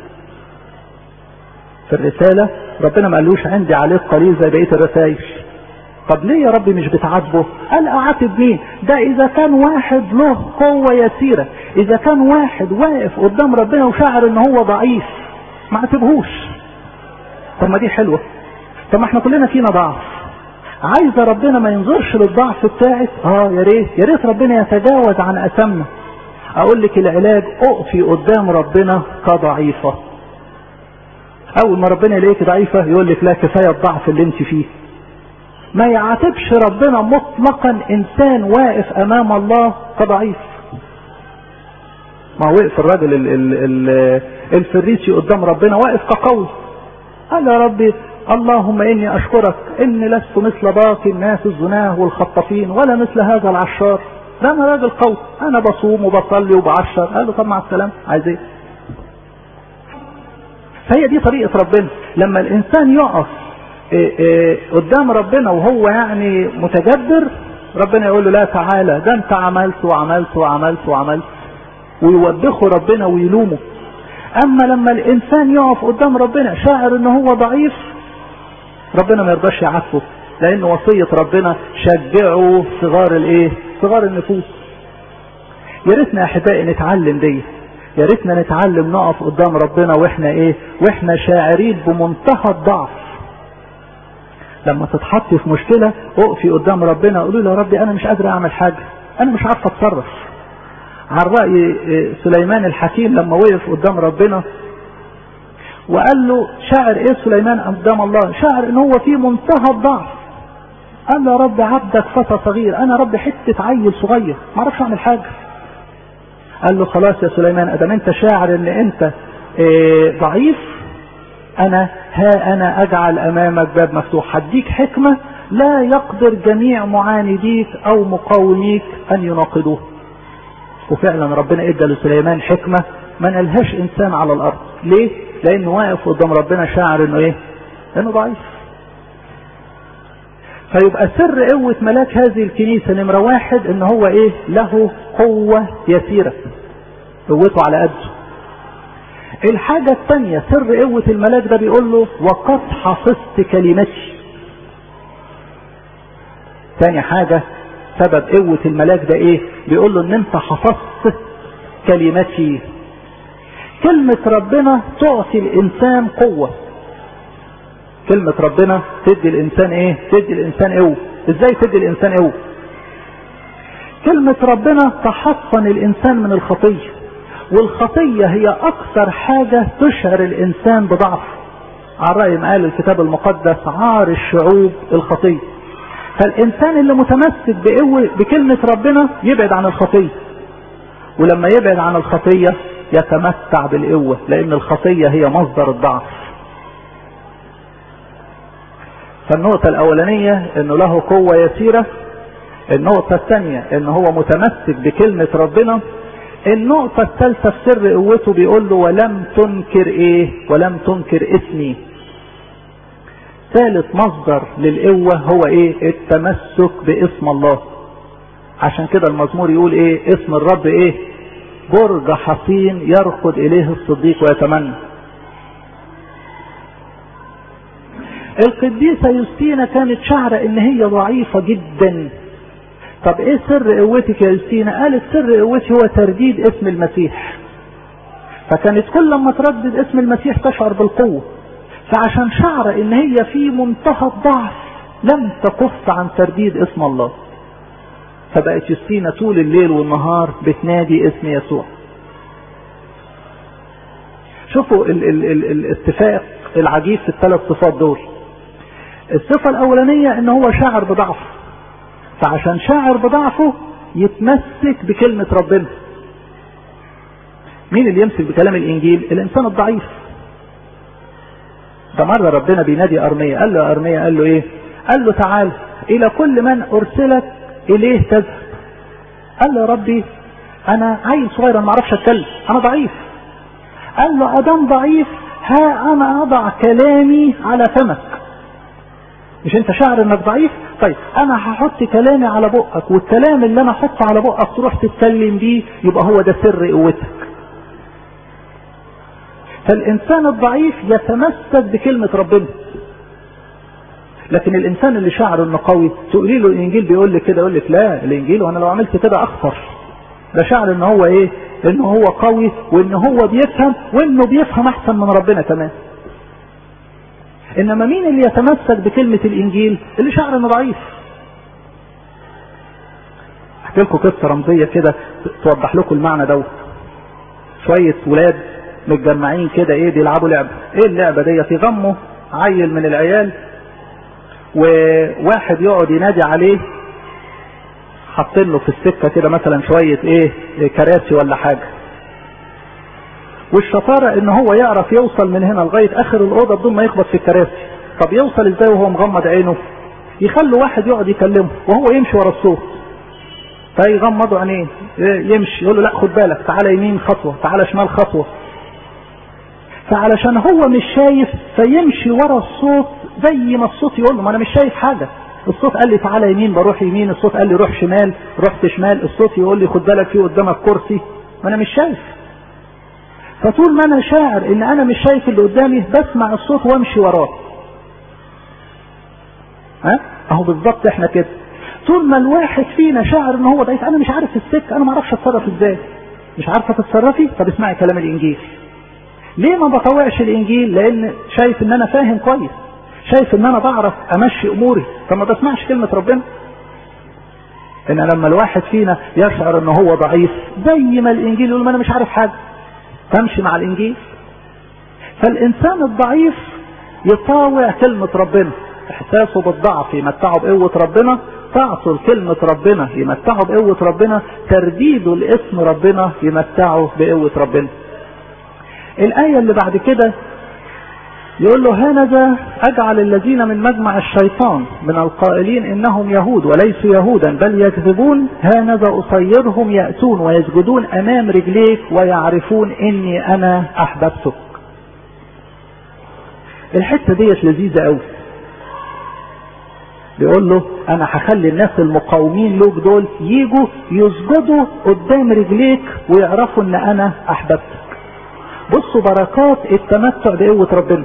في الرسالة ربنا ما قالوش عندي عليك قليل زي بقية الرسائل طب ليه يا رب مش بتعاتبه قال اعاتب مين ده اذا كان واحد له قوة يسيرة اذا كان واحد واقف قدام ربنا وشاعر ان هو ضعيف ما عاتبهوش طب ما دي حلوة طب ما احنا كلنا فينا ضعف عايزه ربنا ما ينظرش للضعف بتاعك اه يا ريت يا ريت ربنا يتجاوز عن اثامنا اقول لك العلاج اقفي قدام ربنا كضعيفه اول ما ربنا يلاقيك ضعيفه يقول لك لا كفايه الضعف اللي انت فيه ما يعاتبش ربنا مطلقا انسان واقف امام الله كضعيف ما وقف الراجل ال ال ال الفريسي قدام ربنا واقف كقوي قال يا ربي اللهم اني اشكرك اني لست مثل باقي الناس الزناه والخطافين ولا مثل هذا العشار ده انا راجل قوي انا بصوم وبصلي وبعشر قال له طب مع السلامه عايز ايه فهي دي طريقه ربنا لما الانسان يقف إيه إيه قدام ربنا وهو يعني متجبر ربنا يقول له لا تعالى ده انت عملت وعملت وعملت وعملت ويوبخه ربنا ويلومه اما لما الانسان يقف قدام ربنا شاعر ان هو ضعيف ربنا ما يرضاش يعاتبه لان وصية ربنا شجعوا صغار الايه صغار النفوس يا ريتنا يا احبائي نتعلم دي يا ريتنا نتعلم نقف قدام ربنا واحنا ايه واحنا شاعرين بمنتهى الضعف لما تتحطي في مشكلة اقفي قدام ربنا قولي له يا ربي انا مش قادر اعمل حاجة انا مش عارف اتصرف عن رأي سليمان الحكيم لما وقف قدام ربنا وقال له شاعر ايه سليمان قدام الله شاعر ان هو في منتهى الضعف قال له يا رب عبدك فتى صغير انا رب حتة عيل صغير ما اعرفش اعمل حاجة قال له خلاص يا سليمان ادام انت شاعر ان انت ايه ضعيف انا ها انا اجعل امامك باب مفتوح هديك حكمة لا يقدر جميع معانديك او مقاوميك ان يناقضوه وفعلا ربنا ادى لسليمان حكمة ما نلهاش انسان على الارض ليه لانه واقف قدام ربنا شاعر انه ايه انه ضعيف فيبقى سر قوة ملاك هذه الكنيسة نمرة واحد ان هو ايه له قوة يسيرة قوته على قده الحاجة الثانية سر قوة الملاك ده بيقول له وقد حفظت كلمتي تاني حاجة سبب قوة الملاك ده ايه بيقول له ان انت حفظت كلمتي كلمة ربنا تعطي الانسان قوة كلمة ربنا تدي الانسان ايه تدي الانسان قوة ازاي تدي الانسان قوة كلمة ربنا تحصن الانسان من الخطية والخطية هي اكثر حاجة تشعر الانسان بضعف على رأي ما قال الكتاب المقدس عار الشعوب الخطية فالانسان اللي متمسك بقوة بكلمة ربنا يبعد عن الخطية ولما يبعد عن الخطية يتمتع بالقوة لان الخطية هي مصدر الضعف فالنقطة الاولانية انه له قوة يسيرة النقطة الثانية ان هو متمسك بكلمة ربنا النقطة الثالثة في سر قوته بيقول له ولم تنكر ايه ولم تنكر اسمي ثالث مصدر للقوة هو ايه التمسك باسم الله عشان كده المزمور يقول ايه اسم الرب ايه برج حصين يرقد اليه الصديق ويتمنى القديسة يوستينا كانت شعرة ان هي ضعيفة جدا طب ايه سر قوتك يا يوستينا قالت سر قوتي هو ترديد اسم المسيح فكانت كل ما تردد اسم المسيح تشعر بالقوة فعشان شعر ان هي في منتهى الضعف لم تكف عن ترديد اسم الله فبقت يوستينا طول الليل والنهار بتنادي اسم يسوع شوفوا ال ال ال الاتفاق العجيب في الثلاث صفات دول الصفة الاولانية ان هو شاعر بضعفه فعشان شاعر بضعفه يتمسك بكلمة ربنا مين اللي يمسك بكلام الانجيل الانسان الضعيف ده مرة ربنا بينادي أرمية قال له أرمية قال له إيه قال له تعال إلى كل من أرسلك إليه تذهب قال له يا ربي أنا عيل صغير أنا ما أعرفش أتكلم أنا ضعيف قال له أدام ضعيف ها أنا أضع كلامي على فمك مش أنت شاعر إنك ضعيف طيب أنا هحط كلامي على بقك والكلام اللي أنا أحطه على بقك تروح تتكلم بيه يبقى هو ده سر قوتك فالإنسان الضعيف يتمسك بكلمة ربنا لكن الإنسان اللي شعره إنه قوي تقولي له الإنجيل بيقول لك كده يقول لك لا الإنجيل وأنا لو عملت كده أخسر ده شعر إن هو إيه؟ إن هو قوي وإن هو بيفهم وإنه بيفهم أحسن من ربنا كمان. إنما مين اللي يتمسك بكلمة الإنجيل؟ اللي شعر إنه ضعيف. أحكي لكم قصة رمزية كده توضح لكم المعنى دوت. شوية ولاد متجمعين كده ايه بيلعبوا لعبة ايه اللعبة ديت يغموا عيل من العيال وواحد يقعد ينادي عليه حاطين له في السكة كده مثلا شوية ايه كراسي ولا حاجة والشطارة ان هو يعرف يوصل من هنا لغاية اخر الاوضة بدون ما يخبط في الكراسي طب يوصل ازاي وهو مغمض عينه يخلوا واحد يقعد يكلمه وهو يمشي ورا الصوت فيغمضوا عينيه يمشي يقول له لا خد بالك تعالى يمين خطوة تعالى شمال خطوة فعلشان هو مش شايف فيمشي ورا الصوت زي ما الصوت يقول له ما انا مش شايف حاجة الصوت قال لي تعالى يمين بروح يمين الصوت قال لي روح شمال رحت شمال الصوت يقول لي خد بالك في قدامك كرسي ما انا مش شايف فطول ما انا شاعر ان انا مش شايف اللي قدامي بسمع الصوت وامشي وراه ها اهو بالظبط احنا كده طول ما الواحد فينا شاعر ان هو ضعيف انا مش عارف السكه انا ما اعرفش اتصرف ازاي مش عارفه تتصرفي طب اسمعي كلام الانجيل ليه ما بطوعش الانجيل لان شايف ان انا فاهم كويس شايف ان انا بعرف امشي اموري فما بسمعش كلمة ربنا ان لما الواحد فينا يشعر ان هو ضعيف زي ما الانجيل يقول ما انا مش عارف حاجة تمشي مع الانجيل فالانسان الضعيف يطاوع كلمة ربنا احساسه بالضعف يمتعه بقوة ربنا طاعته لكلمة ربنا يمتعه بقوة ربنا ترديده لاسم ربنا يمتعه بقوة ربنا الآية اللي بعد كده يقول له هانذا أجعل الذين من مجمع الشيطان من القائلين إنهم يهود وليسوا يهودا بل يكذبون هانذا أصيرهم يأتون ويسجدون أمام رجليك ويعرفون إني أنا أحببتك الحتة ديت لذيذة قوي بيقول له انا هخلي الناس المقاومين لوك دول يجوا يسجدوا قدام رجليك ويعرفوا ان انا احببتك بصوا بركات التمتع بقوة ربنا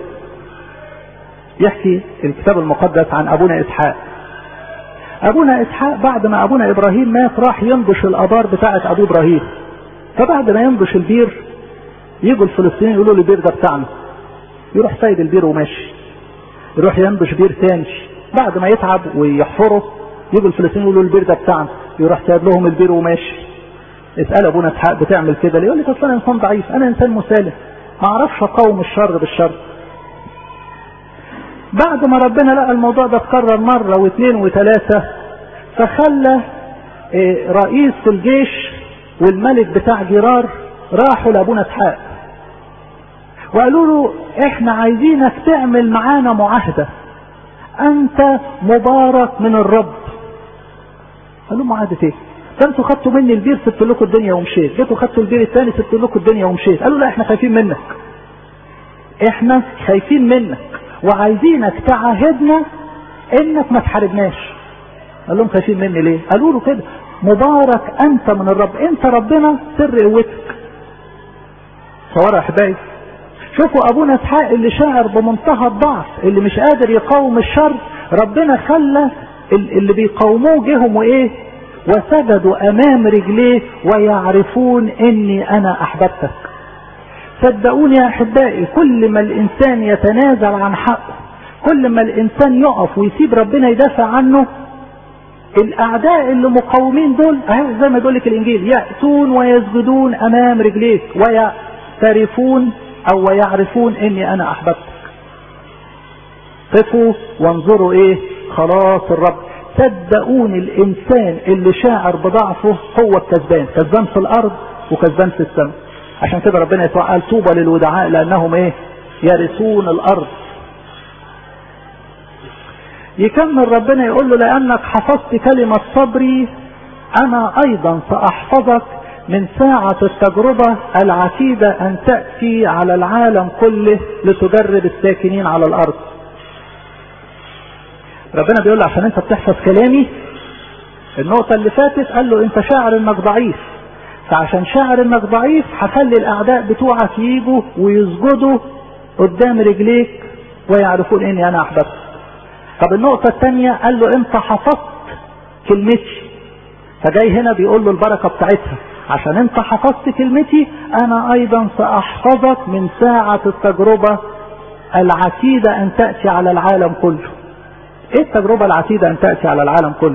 يحكي الكتاب المقدس عن ابونا اسحاق ابونا اسحاق بعد ما ابونا ابراهيم مات راح ينبش الابار بتاعه ابو ابراهيم فبعد ما ينبش البير يجوا الفلسطينيين يقولوا له البير ده بتاعنا يروح سايب البير وماشي يروح ينبش بير تاني بعد ما يتعب ويحفره يجوا الفلسطينيين يقولوا البير ده بتاعنا يروح سايب لهم البير وماشي اسال ابونا اسحاق بتعمل كده ليه؟ يقول لك اصل انا انسان ضعيف انا انسان مسالم ما اعرفش اقاوم الشر بالشر بعد ما ربنا لقى الموضوع ده اتكرر مره واثنين وثلاثه فخلى رئيس الجيش والملك بتاع جرار راحوا لابونا اسحاق وقالوا له احنا عايزينك تعمل معانا معاهده انت مبارك من الرب قال لهم معاهده ايه؟ ده انتوا خدتوا مني البير سبت لكم الدنيا ومشيت جيتوا خدتوا البير الثاني سبت لكم الدنيا ومشيت قالوا لا احنا خايفين منك احنا خايفين منك وعايزينك تعاهدنا انك ما تحاربناش قال لهم خايفين مني ليه قالوا له كده مبارك انت من الرب انت ربنا سر قوتك صور احبائي شوفوا ابونا اسحاق اللي شاعر بمنتهى الضعف اللي مش قادر يقاوم الشر ربنا خلى اللي بيقاوموه جهم وايه وسجدوا امام رجليه ويعرفون اني انا احببتك صدقوني يا احبائي كل ما الانسان يتنازل عن حقه كل ما الانسان يقف ويسيب ربنا يدافع عنه الاعداء اللي مقاومين دول اهو زي ما يقول لك الانجيل ياتون ويسجدون امام رجليك ويعترفون او ويعرفون اني انا احببتك قفوا وانظروا ايه خلاص الرب صدقوني الانسان اللي شاعر بضعفه هو الكسبان كسبان في الارض وكسبان في السماء عشان كده ربنا يسوع قال طوبى للودعاء لانهم ايه يرثون الارض يكمل ربنا يقول له لانك حفظت كلمة صبري انا ايضا ساحفظك من ساعة التجربة العتيدة ان تأتي على العالم كله لتجرب الساكنين على الارض ربنا بيقول له عشان انت بتحفظ كلامي النقطة اللي فاتت قال له انت شاعر انك ضعيف فعشان شاعر انك ضعيف هخلي الاعداء بتوعك يجوا ويسجدوا قدام رجليك ويعرفون اني انا احببت طب النقطة الثانية قال له انت حفظت كلمتي فجاي هنا بيقول له البركة بتاعتها عشان انت حفظت كلمتي انا ايضا ساحفظك من ساعة التجربة العتيدة ان تأتي على العالم كله ايه التجربة العتيدة ان تأتي على العالم كله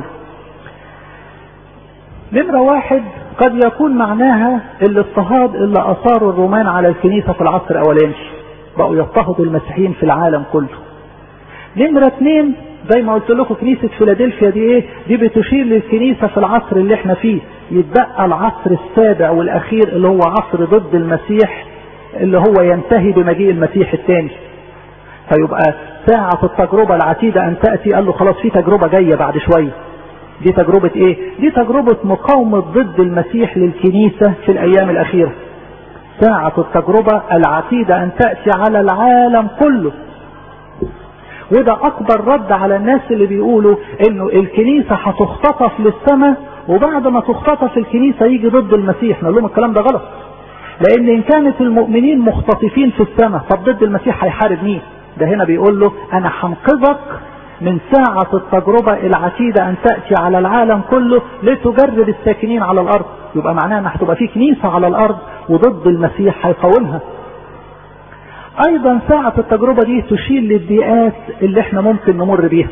نمرة واحد قد يكون معناها الاضطهاد اللي اثاره الرومان على الكنيسة في العصر الاولاني بقوا يضطهدوا المسيحيين في العالم كله نمرة اثنين زي ما قلت لكم كنيسة فيلادلفيا دي ايه دي بتشير للكنيسة في العصر اللي احنا فيه يتبقى العصر السابع والاخير اللي هو عصر ضد المسيح اللي هو ينتهي بمجيء المسيح الثاني فيبقى ساعة التجربة العتيدة ان تأتي قال له خلاص في تجربة جاية بعد شوية دي تجربة ايه دي تجربة مقاومة ضد المسيح للكنيسة في الايام الاخيرة ساعة التجربة العتيدة ان تأتي على العالم كله وده اكبر رد على الناس اللي بيقولوا انه الكنيسة هتختطف للسماء وبعد ما تختطف الكنيسة يجي ضد المسيح نقول لهم الكلام ده غلط لان ان كانت المؤمنين مختطفين في السماء طب ضد المسيح هيحارب مين ده هنا بيقول له انا هنقذك من ساعة التجربة العتيدة ان تأتي على العالم كله لتجرب الساكنين على الارض يبقى معناها ان هتبقى في كنيسة على الارض وضد المسيح هيقاومها ايضا ساعة التجربة دي تشير للضيقات اللي احنا ممكن نمر بيها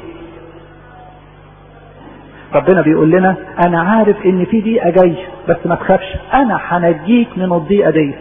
ربنا بيقول لنا انا عارف ان في ضيقة جاية بس ما تخافش انا هنجيك من الضيقة دي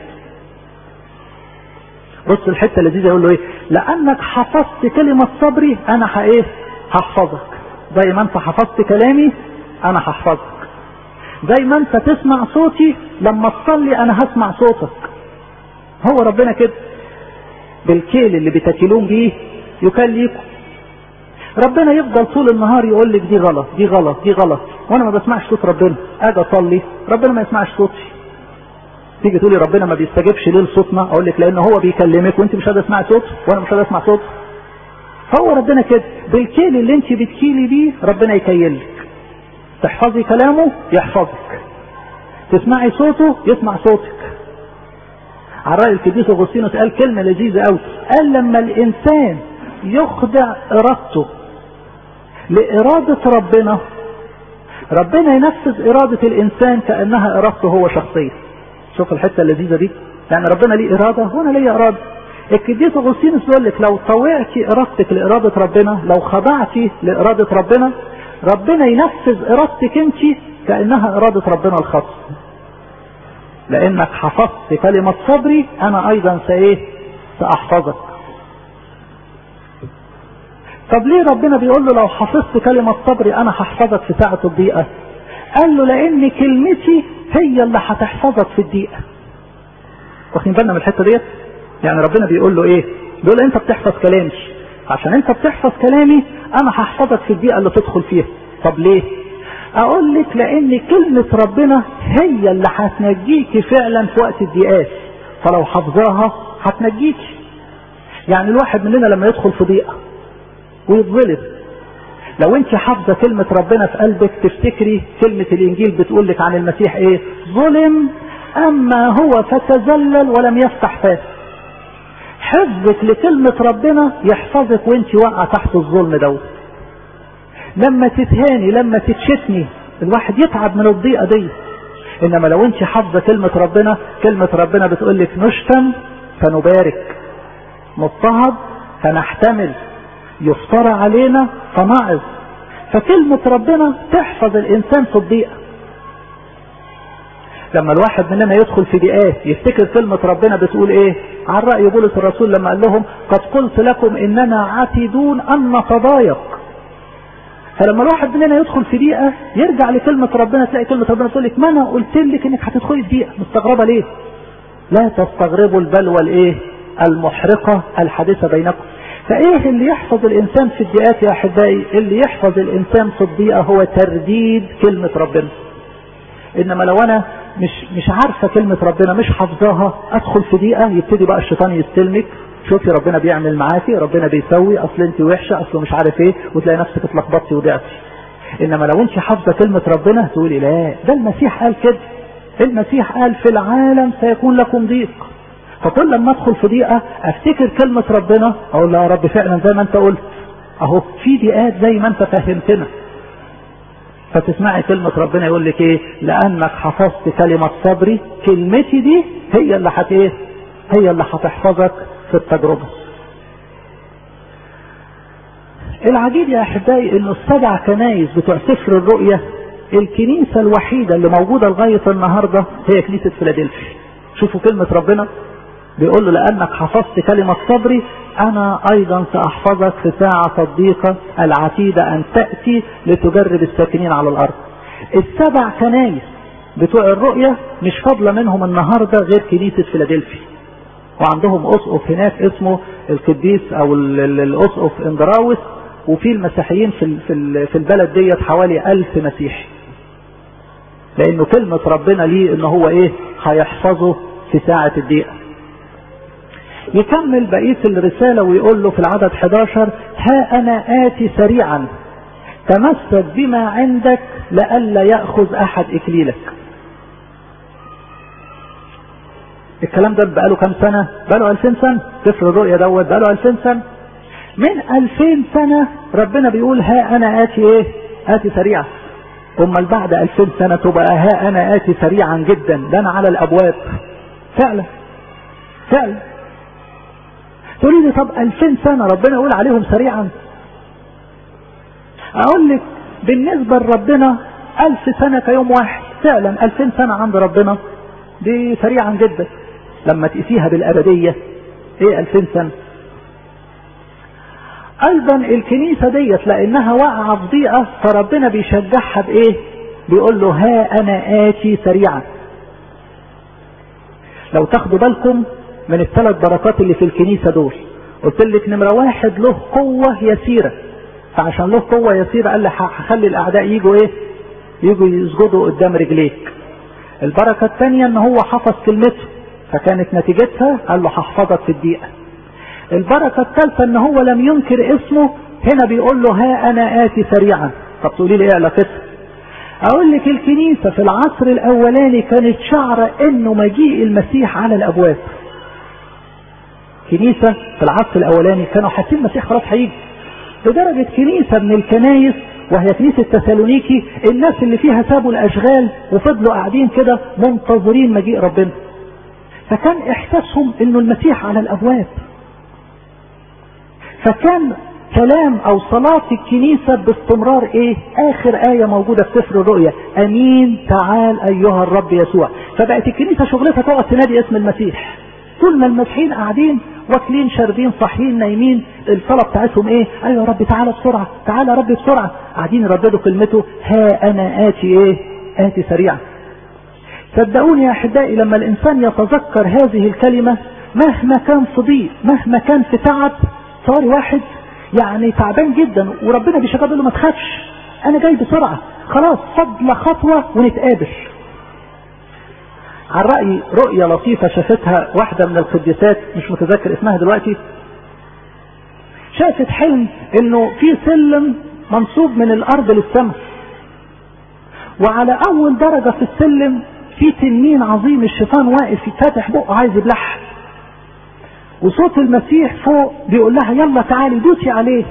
بص الحتة اللذيذة يقول له ايه لانك حفظت كلمة صبري انا ايه هحفظك زي ما انت حفظت كلامي انا هحفظك زي ما انت تسمع صوتي لما تصلي انا هسمع صوتك هو ربنا كده بالكيل اللي بتاكلون بيه يكل ليكم ربنا يفضل طول النهار يقول لك دي غلط دي غلط دي غلط وانا ما بسمعش صوت ربنا اجي اصلي ربنا ما يسمعش صوتي تيجي تقولي ربنا ما بيستجيبش ليه لصوتنا اقول لك لان هو بيكلمك وانت مش قادر تسمعي صوته وانا مش قادر اسمع صوته هو ربنا كده بالكيل اللي انت بتكيلي بيه ربنا يكيلك تحفظي كلامه يحفظك تسمعي صوته يسمع صوتك على رأي القديس اغسطينوس قال كلمة لذيذة قوي قال لما الانسان يخضع ارادته لارادة ربنا ربنا ينفذ ارادة الانسان كأنها ارادته هو شخصيا شوف الحتة اللذيذة دي يعني ربنا ليه ارادة وانا ليه ارادة القديس اغسطينوس بيقول لك لو طوعتي ارادتك لارادة ربنا لو خضعتي لارادة ربنا ربنا ينفذ ارادتك انت كأنها ارادة ربنا الخاصة لانك حفظت كلمة صبري انا ايضا سايه ساحفظك طب ليه ربنا بيقول له لو حفظت كلمة صبري انا هحفظك في ساعة الضيقة قال له لان كلمتي هي اللي هتحفظك في الضيقة واخدين بالنا من الحتة ديت يعني ربنا بيقول له ايه بيقول له انت بتحفظ كلامي عشان انت بتحفظ كلامي انا هحفظك في الضيقة اللي تدخل فيها طب ليه اقول لك لان كلمة ربنا هي اللي هتنجيكي فعلا في وقت الضيقات فلو حافظاها هتنجيكي يعني الواحد مننا لما يدخل في ضيقة ويتظلم لو انت حافظة كلمة ربنا في قلبك تفتكري كلمة الانجيل بتقول لك عن المسيح ايه ظلم اما هو فتذلل ولم يفتح فاه حفظك لكلمة ربنا يحفظك وانت واقعة تحت الظلم دوت لما تتهاني لما تتشتمي الواحد يتعب من الضيقة دي انما لو انت حافظة كلمة ربنا كلمة ربنا بتقول لك نشتم فنبارك نضطهد فنحتمل يفترى علينا فنعظ فكلمة ربنا تحفظ الانسان في الضيقة لما الواحد مننا يدخل في ضيقات يفتكر كلمة ربنا بتقول ايه عن رأي بولس الرسول لما قال لهم قد قلت لكم اننا عتيدون ان نتضايق فلما الواحد مننا يدخل في ضيقه يرجع لكلمه ربنا تلاقي كلمه ربنا تقول لك ما انا قلت لك انك هتدخلي في ضيقه مستغربه ليه؟ لا تستغربوا البلوى الايه؟ المحرقه الحادثه بينكم. فايه اللي يحفظ الانسان في الضيقات يا احبائي اللي يحفظ الانسان في الضيقه هو ترديد كلمه ربنا انما لو انا مش مش عارفه كلمه ربنا مش حافظاها ادخل في ضيقه يبتدي بقى الشيطان يستلمك شوفي ربنا بيعمل معاكي ربنا بيسوي اصل انت وحشه اصل مش عارف ايه وتلاقي نفسك اتلخبطتي وضعتي انما لو انت حافظه كلمه ربنا تقولي لا ده المسيح قال كده المسيح قال في العالم سيكون لكم ضيق فكل لما ادخل في ضيقه افتكر كلمه ربنا اقول له يا رب فعلا زي ما انت قلت اهو في ضيقات زي ما انت فهمتنا فتسمعي كلمة ربنا يقول لك ايه لانك حفظت كلمة صبري كلمتي دي هي اللي هت ايه هي اللي هتحفظك في التجربة العجيب يا احبائي ان السبع كنايس بتوع سفر الرؤية الكنيسة الوحيدة اللي موجودة لغاية النهاردة هي كنيسة فيلادلفيا شوفوا كلمة ربنا بيقول له لانك حفظت كلمة صبري انا ايضا ساحفظك في ساعة الضيقة العتيدة ان تأتي لتجرب الساكنين على الارض السبع كنايس بتوع الرؤية مش فاضلة منهم النهاردة غير كنيسة فيلادلفيا وعندهم اسقف هناك اسمه القديس او الاسقف اندراوس وفي المسيحيين في في البلد ديت حوالي ألف مسيحي لانه كلمة ربنا ليه ان هو ايه هيحفظه في ساعة الضيقة يكمل بقية الرسالة ويقول له في العدد 11 ها أنا آتي سريعا تمسك بما عندك لئلا يأخذ أحد إكليلك الكلام ده بقاله كام سنة بقاله 2000 سنة سفر الرؤيا دوت بقاله 2000 سنة من 2000 سنة ربنا بيقول ها أنا آتي إيه آتي سريعا أمال بعد 2000 سنة تبقى ها أنا آتي سريعا جدا ده أنا على الأبواب فعلا فعلا تقولي لي طب 2000 سنة ربنا يقول عليهم سريعا اقول لك بالنسبة لربنا 1000 سنة كيوم واحد فعلا 2000 سنة عند ربنا دي سريعا جدا لما تقيسيها بالابدية ايه 2000 سنة ايضا الكنيسة ديت لانها واقعة في ضيقة فربنا بيشجعها بايه بيقول له ها انا اتي سريعا لو تاخدوا بالكم من الثلاث بركات اللي في الكنيسة دول قلت لك نمرة واحد له قوة يسيرة فعشان له قوة يسيرة قال لي هخلي الأعداء يجوا إيه؟ يجوا يسجدوا قدام رجليك. البركة الثانية إن هو حفظ كلمته فكانت نتيجتها قال له هحفظك في الدقيقة. البركة الثالثة إن هو لم ينكر اسمه هنا بيقول له ها أنا آتي سريعا. طب تقولي لي إيه علاقتها؟ أقول لك الكنيسة في العصر الأولاني كانت شعرة إنه مجيء المسيح على الأبواب. كنيسة في العصر الأولاني كانوا حاسين المسيح خلاص هيجي لدرجة كنيسة من الكنايس وهي كنيسة تسالونيكي الناس اللي فيها سابوا الأشغال وفضلوا قاعدين كده منتظرين مجيء ربنا فكان إحساسهم إنه المسيح على الأبواب فكان كلام أو صلاة الكنيسة باستمرار إيه آخر آية موجودة في سفر الرؤيا أمين تعال أيها الرب يسوع فبقت الكنيسة شغلتها تقعد تنادي اسم المسيح طول ما المسيحيين قاعدين واكلين شاربين صاحيين نايمين الصلاة بتاعتهم ايه ايوه يا رب تعالى بسرعة تعالى يا رب بسرعة قاعدين يرددوا كلمته ها انا اتي ايه اتي سريعا صدقوني يا احبائي لما الانسان يتذكر هذه الكلمة مهما كان في ضيق مهما كان في تعب صار واحد يعني تعبان جدا وربنا بيشجعه له ما تخافش انا جاي بسرعة خلاص فضل خطوة ونتقابل عن رأي رؤية لطيفة شافتها واحدة من القديسات مش متذكر اسمها دلوقتي شافت حلم انه في سلم منصوب من الارض للسماء وعلى اول درجة في السلم في تنين عظيم الشيطان واقف فاتح بقه عايز يبلعها وصوت المسيح فوق بيقول لها يلا تعالي دوسي عليه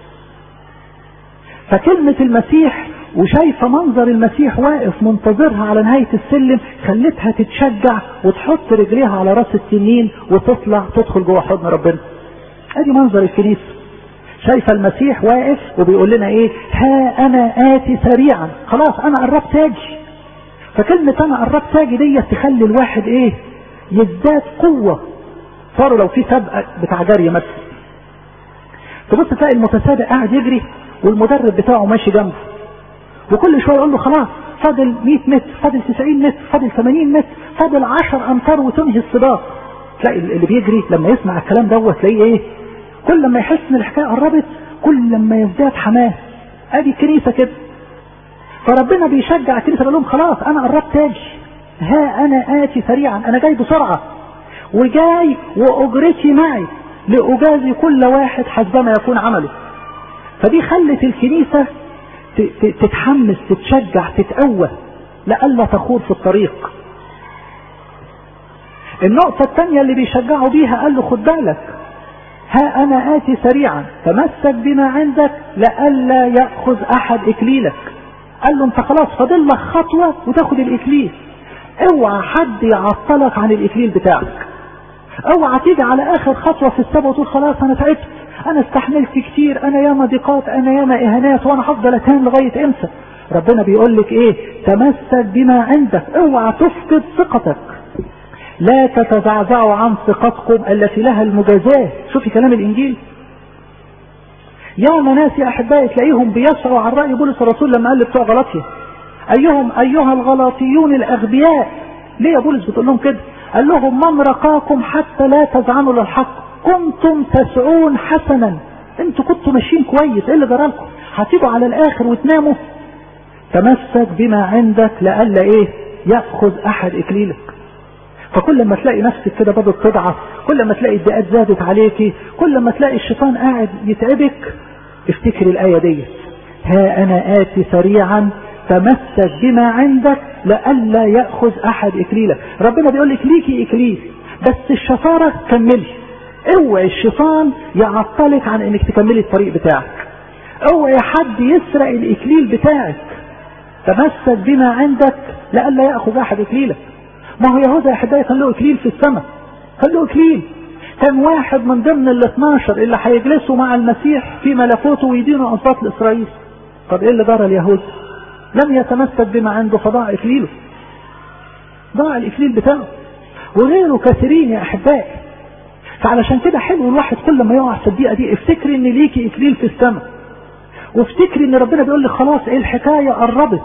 فكلمة المسيح وشايفه منظر المسيح واقف منتظرها على نهايه السلم خلتها تتشجع وتحط رجليها على راس التنين وتطلع تدخل جوه حضن ربنا. ادي منظر الكنيسه. شايفه المسيح واقف وبيقول لنا ايه؟ ها انا اتي سريعا، خلاص انا قربت اجي. فكلمه انا قربت اجي ديت تخلي الواحد ايه؟ يزداد قوه. صاروا لو في سبق بتاع جري مثلا. تبص تلاقي المتسابق قاعد يجري والمدرب بتاعه ماشي جنبه. وكل شويه يقول له خلاص فاضل 100 متر فاضل 90 متر فاضل 80 متر فاضل 10 امتار وتنهي السباق تلاقي اللي بيجري لما يسمع الكلام دوت تلاقيه ايه كل ما يحس ان الحكايه قربت كل ما يزداد حماس ادي الكنيسه كده فربنا بيشجع الكنيسه يقول لهم خلاص انا قربت اجي ها انا اتي سريعا انا جاي بسرعه وجاي واجرتي معي لاجازي كل واحد حسبما يكون عمله فدي خلت الكنيسه تتحمس تتشجع تتقوى لئلا تخور في الطريق النقطة الثانية اللي بيشجعوا بيها قال له خد بالك ها أنا آتي سريعا تمسك بما عندك لئلا يأخذ أحد إكليلك قال له أنت خلاص فاضل لك خطوة وتاخد الإكليل اوعى حد يعطلك عن الإكليل بتاعك اوعى تيجي على آخر خطوة في السبب وتقول خلاص أنا تعبت أنا استحملت كتير أنا ياما ضيقات أنا ياما إهانات وأنا هفضل أتهان لغاية إمتى ربنا بيقول لك إيه تمسك بما عندك اوعى تفقد ثقتك لا تتزعزعوا عن ثقتكم التي لها المجازاة شوفي كلام الإنجيل يا ناس يا أحبائي تلاقيهم بيسعوا عن رأي بولس الرسول لما قال بتوع غلطية أيهم أيها الغلاطيون الأغبياء ليه يا بولس بتقول لهم كده قال لهم من رقاكم حتى لا تزعنوا للحق كنتم تسعون حسنا انتوا كنتوا ماشيين كويس ايه اللي جرالكم هتيجوا على الاخر وتناموا تمسك بما عندك لئلا ايه ياخذ احد اكليلك فكل ما تلاقي نفسك كده بدأت تضعف كل ما تلاقي الدقات زادت عليكي كل ما تلاقي الشيطان قاعد يتعبك افتكر الآية دي ها أنا آتي سريعا تمسك بما عندك لئلا يأخذ أحد إكليلك ربنا بيقول لك ليكي إكليل بس الشطارة كملي اوعي الشيطان يعطلك عن انك تكملي الطريق بتاعك اوعي حد يسرق الإكليل بتاعك تمسك بما عندك لئلا يأخذ أحد إكليلك ما هو يهوذا يا احبائي كان له اكليل في السماء كان له اكليل كان واحد من ضمن ال 12 اللي هيجلسوا مع المسيح في ملكوته ويدينوا انصات لاسرائيل طب ايه اللي جرى اليهود لم يتمسك بما عنده فضاع اكليله ضاع الاكليل بتاعه وغيره كثيرين يا احبائي فعلشان كده حلو الواحد كل ما يقع في الدقيقه دي افتكري ان ليكي اكليل في السماء وافتكري ان ربنا بيقول لك خلاص ايه الحكايه قربت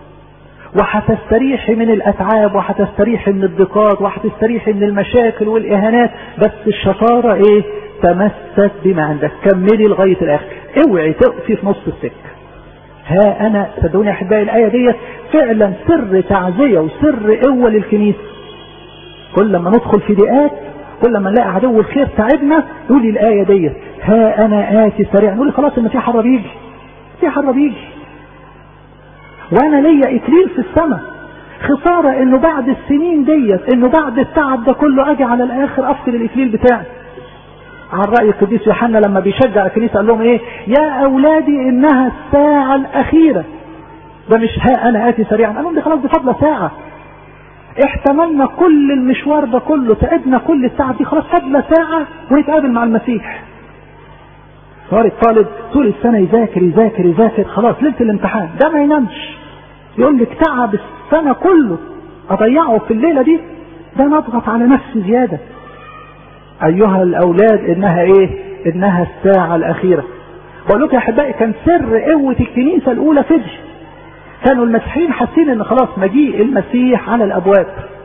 وهتستريحي من الاتعاب وهتستريحي من الضيقات وهتستريحي من المشاكل والاهانات بس الشطاره ايه تمسك بما عندك كملي لغايه الاخر اوعي تقفي في نص السكه ها انا صدقوني يا احبائي الايه ديت فعلا سر تعزيه وسر قوه للكنيسه كل ما ندخل في ضيقات كل ما نلاقي عدو الخير تعبنا قولي الايه ديت ها انا اتي سريعا نقول خلاص ان في حرب يجي في حرب يجي وانا ليا اكليل في السماء خسارة انه بعد السنين ديت انه بعد التعب ده كله اجي على الاخر افقد الاكليل بتاعي عن رأي القديس يوحنا لما بيشجع الكنيسة قال لهم ايه يا اولادي انها الساعة الاخيرة ده مش ها انا اتي سريعا قال لهم دي خلاص دي فاضلة ساعة احتملنا كل المشوار ده كله تعبنا كل التعب دي خلاص فاضلة ساعة ونتقابل مع المسيح صار الطالب طول السنة يذاكر يذاكر يذاكر خلاص ليلة الامتحان ده ما ينامش يقول لك تعب السنة كله أضيعه في الليلة دي ده نضغط على نفسي زيادة أيها الأولاد إنها إيه إنها الساعة الأخيرة بقول لكم يا أحبائي كان سر قوة الكنيسة الأولى فدي كانوا المسيحيين حاسين إن خلاص مجيء المسيح على الأبواب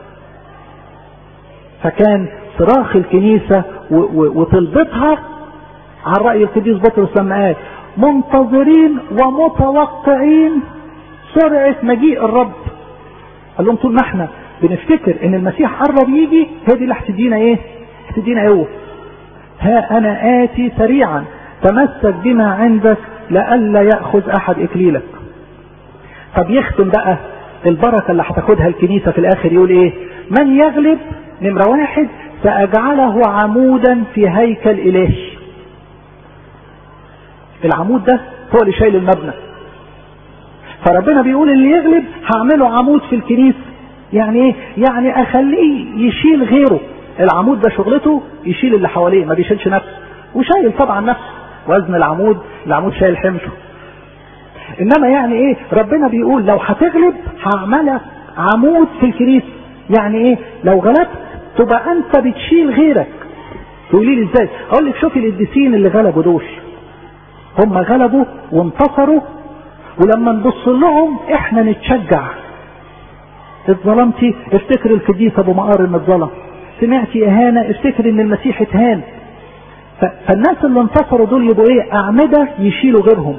فكان صراخ الكنيسة وطلبتها عن رأي القديس بطرس لما قال منتظرين ومتوقعين سرعة مجيء الرب قال لهم طول ما احنا بنفتكر ان المسيح قرب يجي هي دي اللي هتدينا ايه هتدينا قوة ها انا اتي سريعا تمسك بما عندك لئلا ياخذ احد اكليلك طب يختم بقى البركه اللي هتاخدها الكنيسه في الاخر يقول ايه من يغلب نمره واحد ساجعله عمودا في هيكل الهي العمود ده هو اللي شايل المبنى فربنا بيقول اللي يغلب هعمله عمود في الكنيسه يعني ايه يعني اخليه يشيل غيره العمود ده شغلته يشيل اللي حواليه ما بيشيلش نفسه وشايل طبعا نفسه وزن العمود العمود شايل حمشه انما يعني ايه ربنا بيقول لو هتغلب هعملك عمود في الكنيسه يعني ايه لو غلبت تبقى انت بتشيل غيرك تقولي لي ازاي اقول لك شوفي القديسين اللي غلبوا دول هم غلبوا وانتصروا ولما نبص لهم احنا نتشجع اتظلمتي افتكر القديس ابو مقار ان اتظلم سمعتي اهانه افتكر ان المسيح اتهان فالناس اللي انتصروا دول يبقوا ايه اعمدة يشيلوا غيرهم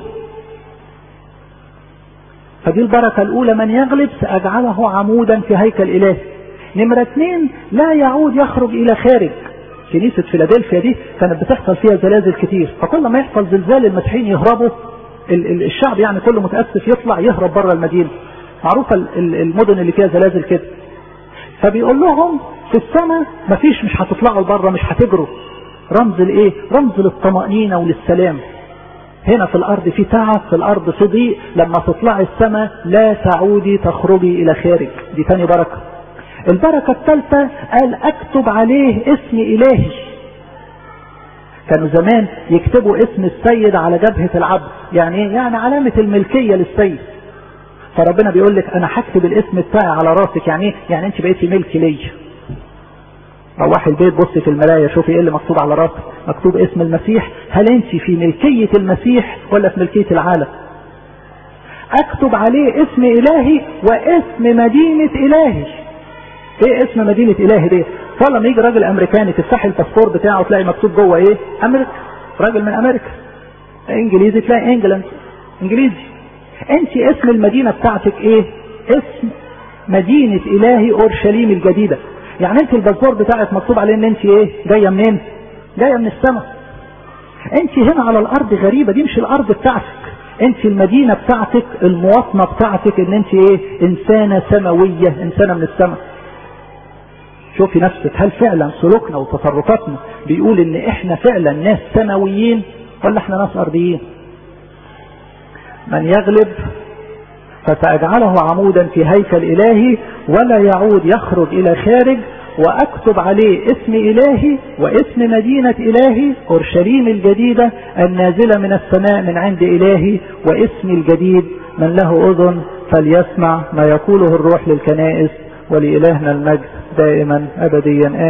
فدي البركة الاولى من يغلب ساجعله عمودا في هيكل الهي نمرة اثنين لا يعود يخرج الى خارج كنيسة فيلادلفيا دي كانت بتحصل فيها زلازل كتير فكل ما يحصل زلزال المسيحيين يهربوا الشعب يعني كله متأسف يطلع يهرب بره المدينة معروفة المدن اللي فيها زلازل كده فبيقول لهم في السماء مفيش مش هتطلعوا لبره مش هتجروا رمز الايه رمز للطمأنينة وللسلام هنا في الارض في تعب في الارض في ضيق لما تطلعي السماء لا تعودي تخرجي الى خارج دي تاني بركة البركة الثالثة قال اكتب عليه اسم الهي كانوا زمان يكتبوا اسم السيد على جبهة العبد يعني ايه يعني علامة الملكية للسيد فربنا بيقول لك انا هكتب الاسم بتاعي على راسك يعني ايه يعني انت بقيتي ملك ليا روحي البيت بصي في المراية شوفي ايه اللي مكتوب على راسك مكتوب اسم المسيح هل انت في ملكية المسيح ولا في ملكية العالم اكتب عليه اسم الهي واسم مدينة الهي ايه اسم مدينة الهي دي فلما يجي راجل امريكاني تفتحي الباسبور بتاعه تلاقي مكتوب جوه ايه امريكا راجل من امريكا انجليزي تلاقي انجلاند انجليزي انت اسم المدينة بتاعتك ايه اسم مدينة الهي اورشليم الجديدة يعني انت الباسبور بتاعك مكتوب عليه ان انت ايه جاية منين جاية من السماء انت هنا على الارض غريبة دي مش الارض بتاعتك انت المدينة بتاعتك المواطنة بتاعتك ان انت ايه انسانة سماوية انسانة من السماء شوفي نفسك هل فعلا سلوكنا وتصرفاتنا بيقول ان احنا فعلا ناس سماويين ولا احنا ناس ارضيين من يغلب فسأجعله عمودا في هيكل إلهي ولا يعود يخرج إلى خارج وأكتب عليه اسم إلهي واسم مدينة إلهي أورشليم الجديدة النازلة من السماء من عند إلهي واسم الجديد من له أذن فليسمع ما يقوله الروح للكنائس ولإلهنا المجد دائما أبديا